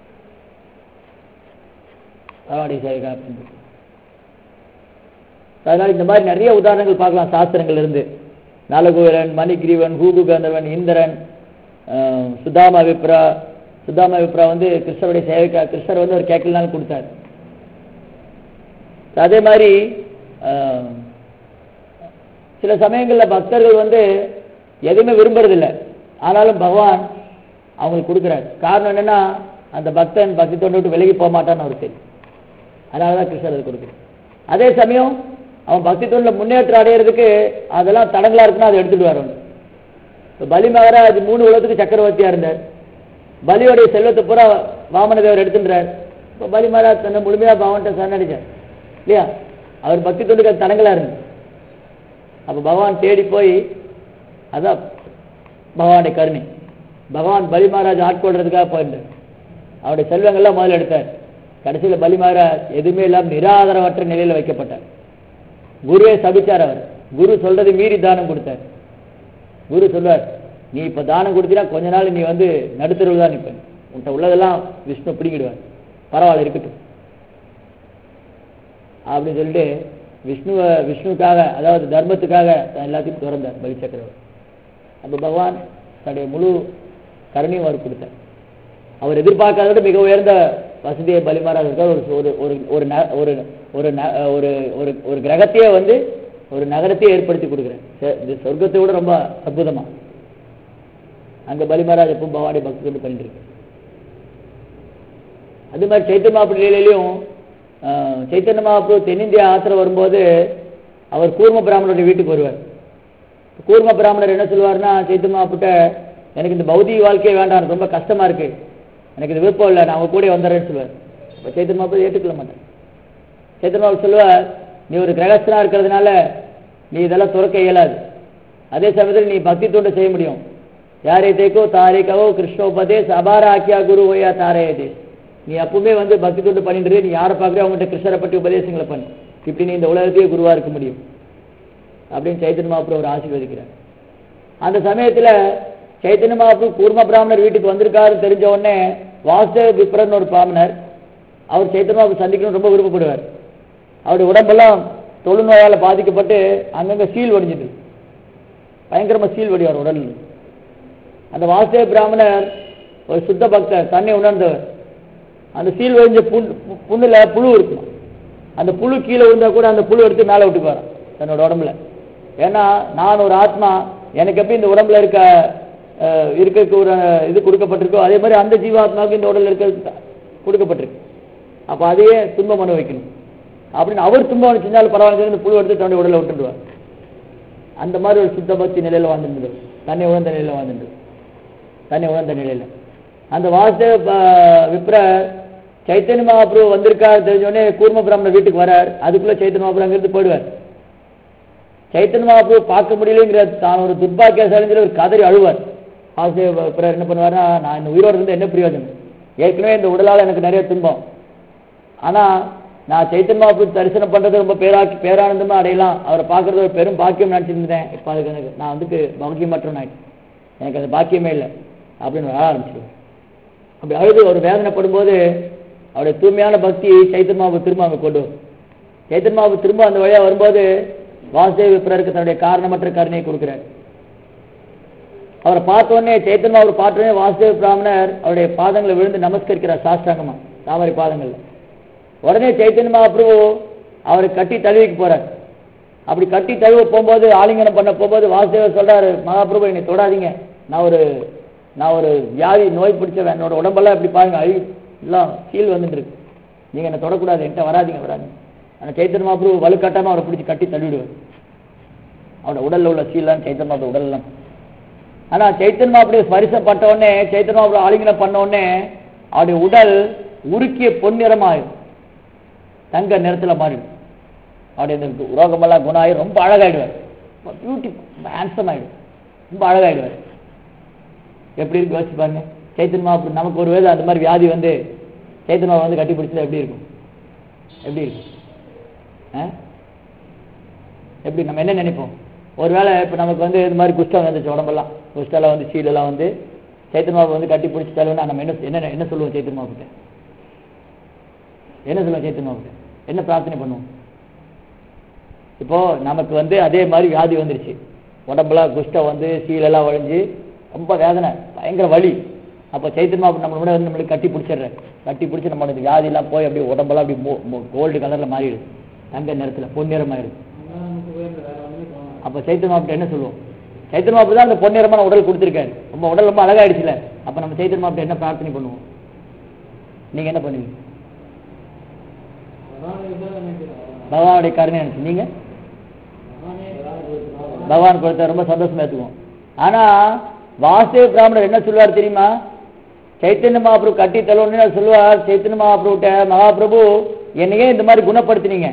பகவானை சேவைக்காக பயன்படுத்துவாங்க அதனால இந்த மாதிரி நிறைய உதாரணங்கள் பார்க்கலாம் சாஸ்திரங்கள்ல இருந்து நலகுவரன் மணிகிரீவன் ஹூபு கந்தர்வன் இந்திரன் ஆஹ், சுதாமா விப்ரா சுதாமா விப்ரா வந்து கிருஷ்ணருடைய சேவைக்கா கிருஷ்ணர் வந்து ஒரு கேட்கலாம் கொடுத்தார் அதே மாதிரி ஆஹ், சில சமயங்கள்ல பக்தர்கள் வந்து எதுவுமே விரும்புறதில்லை ஆனாலும் பகவான் அவங்களுக்கு கொடுக்குறாரு காரணம் என்னன்னா அந்த பக்தன் பக்தி தொண்டு விட்டு விலகி போக மாட்டான்னு அவருக்கு தெரியும் அதனாலதான் கிருஷ்ணர் அது கொடுக்குறாரு அதே சமயம் அவன் பக்தி தொண்டுல முன்னேற்றம் அடையிறதுக்கு அதெல்லாம் தடங்களா இருக்குன்னா அதை எடுத்துட்டு வரணும் இப்ப பலி மகாராஜ் மூணு உலகத்துக்கு சக்கரவர்த்தியா இருந்தார் பலியோடைய செல்வத்தை பூரா வாமனதேவர் எடுத்துன்றார் இப்ப பலி மகாராஜ் தன்னை முழுமையா பகவான்கிட்ட சரணடைச்சார் இல்லையா அவர் பக்தி தொண்டுக்கு அது தடங்களா இருந்து அப்ப பகவான் தேடி போய் அதான் பகவானுடைய கருணை பகவான் பலி மகாராஜ் ஆட்கொள்றதுக்காக போயிருந்தார் அவருடைய செல்வங்கள்லாம் முதல்ல எடுத்தார் கடைசியில் பலி மகாராஜ் எதுவுமே இல்லாமல் நிராதரவற்ற நிலையில் வைக்கப்பட்டார் குருவே சபிச்சார் அவர் குரு சொல்றது மீறி தானம் கொடுத்தார் குரு சொல்வார் நீ இப்ப தானம் கொடுத்தீங்கன்னா கொஞ்ச நாள் நீ வந்து நடுத்தருவில் தான் நிற்ப உன்கிட்ட உள்ளதெல்லாம் விஷ்ணு பிடிங்கிடுவார் பரவாயில்ல இருக்கட்டும் அப்படின்னு சொல்லிட்டு விஷ்ணுவை விஷ்ணுக்காக அதாவது தர்மத்துக்காக தான் எல்லாத்தையும் திறந்தார் பலி சக்கரவர்த்தி அப்போ பகவான் தன்னுடைய முழு கருணையும் அவர் கொடுத்தார் அவர் எதிர்பார்க்காத விட மிக உயர்ந்த வசதியை பலிமாராக இருக்கார் ஒரு ஒரு ஒரு ஒரு ந- ஒரு ஒரு ந- ஒரு ஒரு ஒரு கிரகத்தையே வந்து ஒரு நகரத்தையே ஏற்படுத்தி கொடுக்குறேன் ச- இது சொர்க்கத்தை விட ரொம்ப அற்புதமா அங்க பலிமராஜ் எப்பவும் பவானி பக்தி கொண்டு பண்ணிட்டு இருக்கு அது மாதிரி சைத்தன்ய மாப்பிள்ளை லீலையிலையும் ஆஹ், சைத்தன்ய மகாபுரு தென்னிந்தியா ஆத்திரம் வரும்போது அவர் கூர்ம பிராமணருடைய வீட்டுக்கு வருவார் கூர்ம பிராமணர் என்ன சொல்லுவாருன்னா சைத்தன்ய மகாபுட்ட எனக்கு இந்த பௌதிக வாழ்க்கையே வேண்டாம் எனக்கு ரொம்ப கஷ்டமா இருக்கு எனக்கு இது விருப்பம் இல்லை நான் அவங்க கூட வந்துடுறேன்னு சொல்லுவார் இப்போ சைத்தன்ய மகாபுரு ஏற்றுக்கொள்ள மாட்டேன் சைத்தன்ய மகாபுரு சொல்லுவார் நீ ஒரு கிரகஸ்தனா இருக்கிறதுனால நீ இதெல்லாம் துறக்க இயலாது அதே சமயத்தில் நீ பக்தி தொண்டை செய்ய முடியும் யாரை தேக்கோ தாரிக்கவோ கிருஷ்ணோபதேஷ் அபார ஆக்கியா குரு ஓயா தாரையதே நீ எப்பவுமே வந்து பக்தி தொண்டு பண்ணிட்டு இரு. நீ யாரை பார்க்குறியோ அவங்ககிட்ட கிருஷ்ணரை பற்றி உபதேசங்களை பண்ணு இப்படி நீ இந்த உலகத்தையே குருவா இருக்க முடியும் அப்படின்னு சைத்தன்ய மகாபுரு அவர் ஆசீர்வதிக்கிறார் அந்த சமயத்துல சைத்தன்ய மகாபுரு கூர்ம பிராமணர் வீட்டுக்கு வந்திருக்காரு தெரிஞ்ச உடனே வாசுதேவ விப்ரன் ஒரு பிராமணர் அவர் சைத்தன்ய மகாபுரு சந்திக்கணும்னு ரொம்ப விருப்பப்படுவார் அவருடைய உடம்பெல்லாம் தொழுநோயால பாதிக்கப்பட்டு அங்கங்க சீல் வடிஞ்சிட்டு பயங்கரமா சீல் வடி அவர் உடல் அந்த வாசுதேவ பிராமணர் ஒரு சுத்த பக்தர் தன்னை உணர்ந்தவர் அந்த சீல் வடிஞ்ச புண் பு- புண்ணுல புழு இருக்கும் அந்த புழு கீழே விழுந்தா கூட அந்த புழு எடுத்து மேலே விட்டுக்குவாராம் தன்னோட உடம்புல ஏன்னா நான் ஒரு ஆத்மா எனக்கு எப்படி இந்த உடம்புல இருக்க அஹ், இருக்க ஒரு இது கொடுக்கப்பட்டிருக்கோ அதே மாதிரி அந்த ஜீவாத்மாவுக்கு இந்த உடல்ல இருக்க கொடுக்கப்பட்டிருக்கு அப்ப அதையே துன்பம் அனுபவிக்கணும் அப்படின்னு அவர் துன்பம் அனுப்பிச்சிருந்தாலும் பரவாயில்ல இந்த புழு எடுத்து தன்னுடைய உடலை விட்டுடுவார் அந்த மாதிரி ஒரு சுத்த பக்தி நிலையில வாழ்ந்துருந்தது தன்னை உணர்ந்த நிலையில வாழ்ந்துட்டு தன்னை உணர்ந்த நிலையில அந்த வாசுதேவ ப- விப்ர சைத்தன்ய மகாபிரபு வந்திருக்காரு தெரிஞ்ச உடனே கூர்ம பிராமணர் வீட்டுக்கு வரார் அதுக்குள்ள சைத்தன்ய மகாபிரபு அங்கிருந்து போயிடுவார் சைத்தன்ய மகாபிரபு பார்க்க முடியலங்கிற தான் ஒரு துர்பாக்கியசாலின்னு சொல்லி ஒரு கதறி அழுவார் வாசுதேவ விப்ரர் என்ன பண்ணுவாருன்னா நான் இந்த உயிரோடு இருந்து என்ன பிரயோஜனம் ஏற்கனவே இந்த உடலால் எனக்கு நிறைய துன்பம் ஆனா நான் சைத்தன்ய மகாபிரபு தரிசனம் பண்றது ரொம்ப பேராக்கி பேரானந்தமா அடையலாம் அவரை பார்க்கறது ஒரு பெரும் பாக்கியம் நினைச்சிருந்தேன் இப்போ அதுக்கு எனக்கு நான் வந்துட்டு பாக்கியமற்றவன் ஆயிட்டேன் எனக்கு அது பாக்கியமே இல்லை அப்படின்னு வர ஆரம்பிச்சிருவேன் அப்படி அழுது ஒரு வேதனைப்படும் போது அவருடைய தூய்மையான பக்தி சைத்தன்ய மகாபு திரும்ப அங்க கொண்டு வரும் சைத்தன்ய மகாபு திரும்ப அந்த வழியா வரும்போது வாசுதேவ விப்ரருக்கு தன்னுடைய காரணமற்ற கருணையை கொடுக்கிறார் அவரை பார்த்த உடனே சைத்தன்ய அவர் பார்த்த உடனே வாசுதேவ பிராமணர் அவருடைய பாதங்களை விழுந்து நமஸ்கரிக்கிறார் சாஸ்திராங்கமா தாமரை பாதங்கள்ல உடனே சைத்தன்ய மகாபிரபு அவரை கட்டி தழுவிக்கு போறார் அப்படி கட்டி தழுவ போகும்போது ஆலிங்கனம் பண்ண போகும்போது வாசுதேவர் சொல்றாரு மகாபிரபு என்னை தொடாதீங்க நான் ஒரு நான் ஒரு வியாதி நோய் பிடிச்சவன் என்னோட உடம்பெல்லாம் இப்படி பாருங்க அழி எல்லாம் சீல் வந்துட்டு இருக்கு நீங்க என்ன தொடக்கூடாது என்கிட்ட வராதீங்க வராதீங்க ஆனால் சைத்தன்ய மகாபிரபு வலுக்கட்டாம அவரை பிடிச்சி கட்டி தள்ளிவிடுவார் அவரோட உடல்ல உள்ள சீலாம் சைத்தன்ய மகாபிரபு உடல்லாம் ஆனா சைத்தன்ய மகாபிரபு ஸ்பரிசம் பட்ட உடனே சைத்தன்ய மகாபிரபு ஆலிங்கனம் பண்ண உடனே அவருடைய உடல் உருக்கிய பொன்னிறமாயிடும் தங்க நிறத்துல மாறிடும் அவருடைய இந்த ரோகமெல்லாம் குணாகி ரொம்ப அழகாயிடுவார் பியூட்டி ஹேண்ட்ஸம் ஆயிடும் ரொம்ப அழகாயிடுவார் எப்படி இருக்கு யோசிச்சு பாருங்க சைத்தன்ய மகாபிரபு நமக்கு ஒரு வேளை அந்த மாதிரி வியாதி வந்து சைத்தன்ய மகாபிரபு வந்து கட்டி பிடிச்சா எப்படி இருக்கும் எப்படி இருக்கும் ஆ? எப்படி நம்ம என்ன நினைப்போம் ஒருவேளை இப்போ நமக்கு வந்து இது மாதிரி குஷ்டம் வந்துச்சு உடம்பெல்லாம் குஷ்டெல்லாம் வந்து சீலெல்லாம் வந்து சைத்தன்ய மகாபிரபு வந்து கட்டி பிடிச்சிட்டாலும்னா நம்ம என்ன என்ன என்ன சொல்லுவோம் சைத்தன்ய மகாபிரபு என்ன சொல்லுவோம் சைத்தன்ய மகாபிரபு என்ன பிரார்த்தனை பண்ணுவோம் இப்போ நமக்கு வந்து அதே மாதிரி வியாதி வந்துருச்சு உடம்பெல்லாம் குஷ்டம் வந்து சீலெல்லாம் வழிஞ்சு ரொம்ப வேதனை பயங்கர வலி அப்போ சைத்தன்யா நம்ம கூட வந்து நம்மளுக்கு கட்டி பிடிச்சிடுற கட்டி பிடிச்சி நம்ம இந்த வியாதியெல்லாம் போய் அப்படியே உடம்பெல்லாம் அப்படியே கோல்டு கலரில் மாறிடுது தங்க நிறத்தில் பொன்னிறமாயிடுது அப்போ சைத்தன்யா என்ன சொல்லுவோம் சைத்தன்யா தான் அந்த பொன்னிறமான உடல் கொடுத்துருக்காரு நம்ம உடல் ரொம்ப அழகாயிடுச்சுல அப்போ நம்ம சைத்தன்யா என்ன பிரார்த்தனை பண்ணுவோம் நீங்க என்ன பண்ணுவீங்க பகவானுடைய கருணை நினைச்சு நீங்க பகவான் கொடுத்த ரொம்ப சந்தோஷமா ஏத்துக்குவோம் ஆனா வாசுதேவ பிராமணர் என்ன சொல்லுவார் தெரியுமா சைத்தன்ய மகாபிரபு கட்டி தள்ளணும்னு சொல்லுவார் சைத்தன்ய மகாபிரபுட்ட மகாபிரபு என்னையே இந்த மாதிரி குணப்படுத்தினீங்க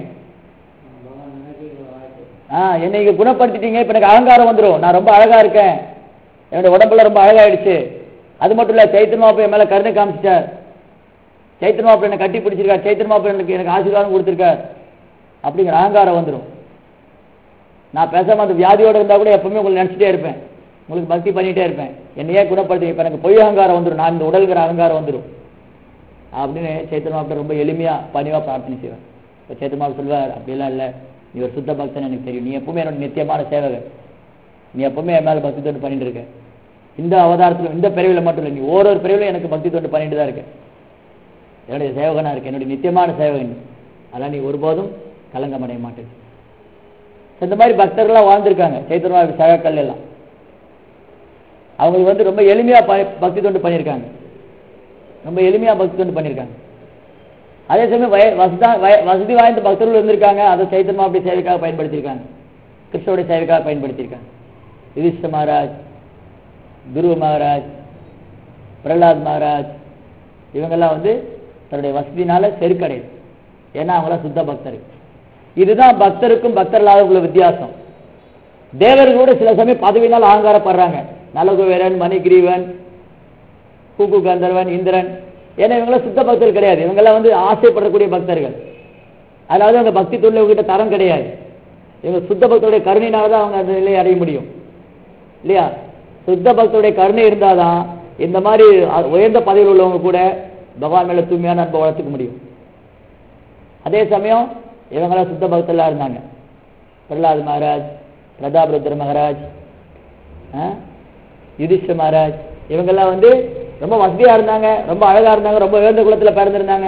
ஆ என்னை இங்க குணப்படுத்திட்டீங்க இப்ப எனக்கு அகங்காரம் வந்துரும் நான் ரொம்ப அழகா இருக்கேன் என்னோட உடம்புல ரொம்ப அழகாயிடுச்சு அது மட்டும் இல்ல சைத்தன்ய மாப்பிள்ளை என் மேல கருணை காமிச்சிட்டார் சைத்தன்ய மாப்பிள்ளை என்னை கட்டி பிடிச்சிருக்கார் சைத்தன்ய மாப்பிள்ளை எனக்கு எனக்கு ஆசீர்வாதம் கொடுத்திருக்கார் அப்படிங்கிற அகங்காரம் வந்துடும் நான் பேசாம அந்த வியாதியோட இருந்தா கூட எப்பவுமே உங்களை நினைச்சிட்டே இருப்பேன் உங்களுக்கு பக்தி பண்ணிட்டே இருப்பேன் என்னையே குணப்படுத்தி இப்ப எனக்கு பொய் அகங்காரம் வந்துடும் நான் இந்த உடல்கிற அகங்காரம் வந்துடும் அப்படின்னு சைத்தன்ய மாப்பிள்ளை ரொம்ப எளிமையா பணிவா பிரார்த்தனை செய்வார் இப்போ சைத்தன்ய மாப்பிள்ளை சொல்வார் அப்படிலாம் இல்லை நீ ஒரு சுத்த பக்தன் எனக்கு தெரியும் நீ எப்பவுமே என்னோட நித்தியமான சேவகர் நீ எப்பவுமே என் மேல பக்தி தொண்டு பண்ணிட்டு இருக்க இந்த அவதாரத்துல இந்த பிறவில மட்டும் இல்லை நீ ஓரொரு பிறவிலும் எனக்கு பக்தி தொண்டு பண்ணிட்டு தான் இருக்க என்னுடைய சேவகனா இருக்க என்னுடைய நித்தியமான சேவகன் நீ. அதெல்லாம் நீ ஒருபோதும் கலங்கம் அடைய மாட்டேன் இந்த மாதிரி பக்தர்கள்லாம் வாழ்ந்திருக்காங்க சைத்தன்யா சகாக்கள் எல்லாம் அவங்க வந்து ரொம்ப எளிமையா ப- பக்தி தொண்டு பண்ணியிருக்காங்க ரொம்ப எளிமையா பக்தி தொண்டு பண்ணியிருக்காங்க அதே சமயம் வய வசதா வய- வசதி வாய்ந்த பக்தர்கள் இருந்திருக்காங்க அதை சைத்தன்யா அப்படி சேவைக்காக பயன்படுத்தியிருக்காங்க கிருஷ்ணனுடைய சேவைக்காக பயன்படுத்தியிருக்காங்க யுதிஷ்ட மகாராஜ் துருவ மகாராஜ் பிரகலாத் மகாராஜ் இவங்கெல்லாம் வந்து தன்னுடைய வசதினால செருக்கடையுது ஏன்னா அவங்களாம் சுத்த பக்தர்கள் இதுதான் பக்தருக்கும் பக்தர் இல்லாதவங்கள வித்தியாசம் தேவர்கள் கூட சில சமயம் பதவியினால் அகங்காரப்படுறாங்க நலகுவேரன் மணிகிரீவன் கூக்கு கந்தர்வன் இந்திரன் ஏன்னா இவங்களாம் சுத்த பக்தர்கள் கிடையாது இவங்கெல்லாம் வந்து ஆசைப்படக்கூடிய பக்தர்கள் அதாவது அவங்க பக்தி தொழில் இவங்ககிட்ட தரம் கிடையாது இவங்க சுத்த பக்தருடைய கருணையினால தான் அவங்க அந்த நிலையை அடைய முடியும் இல்லையா சுத்த பக்தருடைய கருணை இருந்தாதான் இந்த மாதிரி அ- உயர்ந்த பதவியில் உள்ளவங்க கூட பகவான் மேல தூய்மையான அன்பை வளர்த்துக்க முடியும் அதே சமயம் இவங்களாம் சுத்த பக்தர்களா இருந்தாங்க பிரகலாத் மகாராஜ் பிரதாப் ருத்ர மகாராஜ் ஆ? யுதிஷ்ட மகாராஜ் இவங்கெல்லாம் வந்து ரொம்ப வசதியா இருந்தாங்க ரொம்ப அழகா இருந்தாங்க ரொம்ப உயர்ந்த குலத்துல பிறந்திருந்தாங்க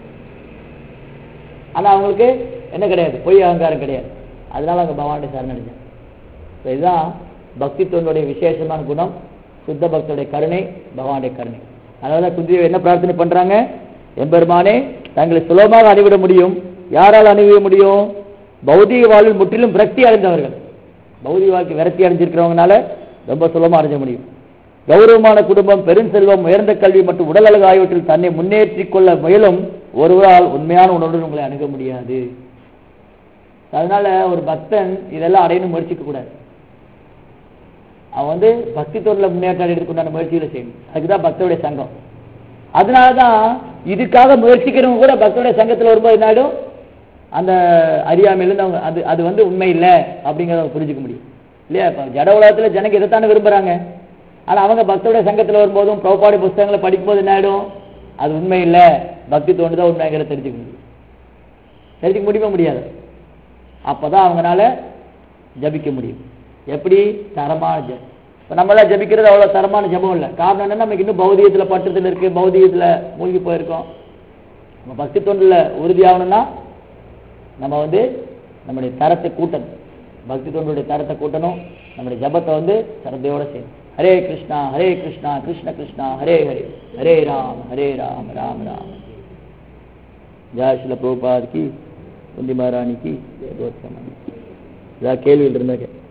ஆனா அவங்களுக்கு என்ன கிடையாது பொய் அகங்காரம் கிடையாது அதனால அவங்க பகவானுடைய சரணடைஞ்சாங்க So இதுதான் பக்தி தொண்டுடைய விசேஷமான குணம் சுத்த பக்தருடைய கருணை பகவானுடைய கருணை அதனால குந்தியை என்ன பிரார்த்தனை பண்றாங்க எம்பெருமானே தங்களை சுலபமாக அணிவிட முடியும் யாரால் அணிவிட முடியும் பௌதிக வாழ்வில் முற்றிலும் விரக்தி அடைந்தவர்கள் பௌதிக வாழ்க்கை விரக்தி அடைஞ்சிருக்கிறவங்கனால ரொம்ப சுலபமா அடைஞ்ச முடியும் கௌரவமான குடும்பம் பெருஞ்செல்வம் உயர்ந்த கல்வி மற்றும் உடல் அழகு ஆகியவற்றில் தன்னை முன்னேற்றிக் கொள்ள முயலும் ஒருவரால் உண்மையான உணர்வுடன் உங்களை அணுக முடியாது அதனால ஒரு பக்தன் இதெல்லாம் அடையணும் முயற்சிக்க கூடாது அவன் வந்து பக்தி தொழில முன்னேற்றம் அடைறதுக்கு உண்டான முயற்சிகளை செய்யணும் அதுக்குதான் பக்தருடைய சங்கம் அதனாலதான் இதுக்காக முயற்சிக்கிறவங்க கூட பக்தருடைய சங்கத்துல வரும்போது என்ன ஆயிடும் அந்த அறியாமையிலிருந்து அவங்க அது அது வந்து உண்மை இல்லை அப்படிங்கிறத அவங்க புரிஞ்சுக்க முடியும் இல்லையா இப்ப ஜட உலகத்துல ஜனங்க இதைத்தானே விரும்புறாங்க ஆனா அவங்க பக்தருடைய சங்கத்துல வரும்போதும் பிரபாடி புஸ்தகங்களை படிக்கும்போது என்ன ஆயிடும் அது உண்மை இல்லை பக்தி தோண்டுதான் உண்மைங்கிறத தெரிஞ்சுக்க முடியும் தெரிஞ்சுக்க முடியுமா முடியாது அப்பதான் அவங்கனால ஜபிக்க முடியும் எப்படி தரமான ஜபம் இப்போ நம்மளாம் ஜபிக்கிறது அவ்வளோ தரமான ஜபம் இல்லை காரணம் என்னன்னா நமக்கு இன்னும் பௌதிகத்தில் பற்றத்தில் இருக்கு பௌதிகத்தில் மூழ்கி போயிருக்கோம் நம்ம பக்தி தொண்டில் உறுதியாகணும்னா நம்ம வந்து நம்முடைய தரத்தை கூட்டணும் பக்தி தொண்டுடைய தரத்தை கூட்டணும் நம்முடைய ஜபத்தை வந்து சிரத்தையோட செய்யணும் ஹரே கிருஷ்ணா ஹரே கிருஷ்ணா கிருஷ்ண கிருஷ்ணா ஹரே ஹரே ஹரே ராம் ஹரே ராம் ராம் ராம் ஜெய் சில பிரபுபாத் கி குந்தி மகாராணி கி ஏதோ கேள்வியில் இருந்தா கே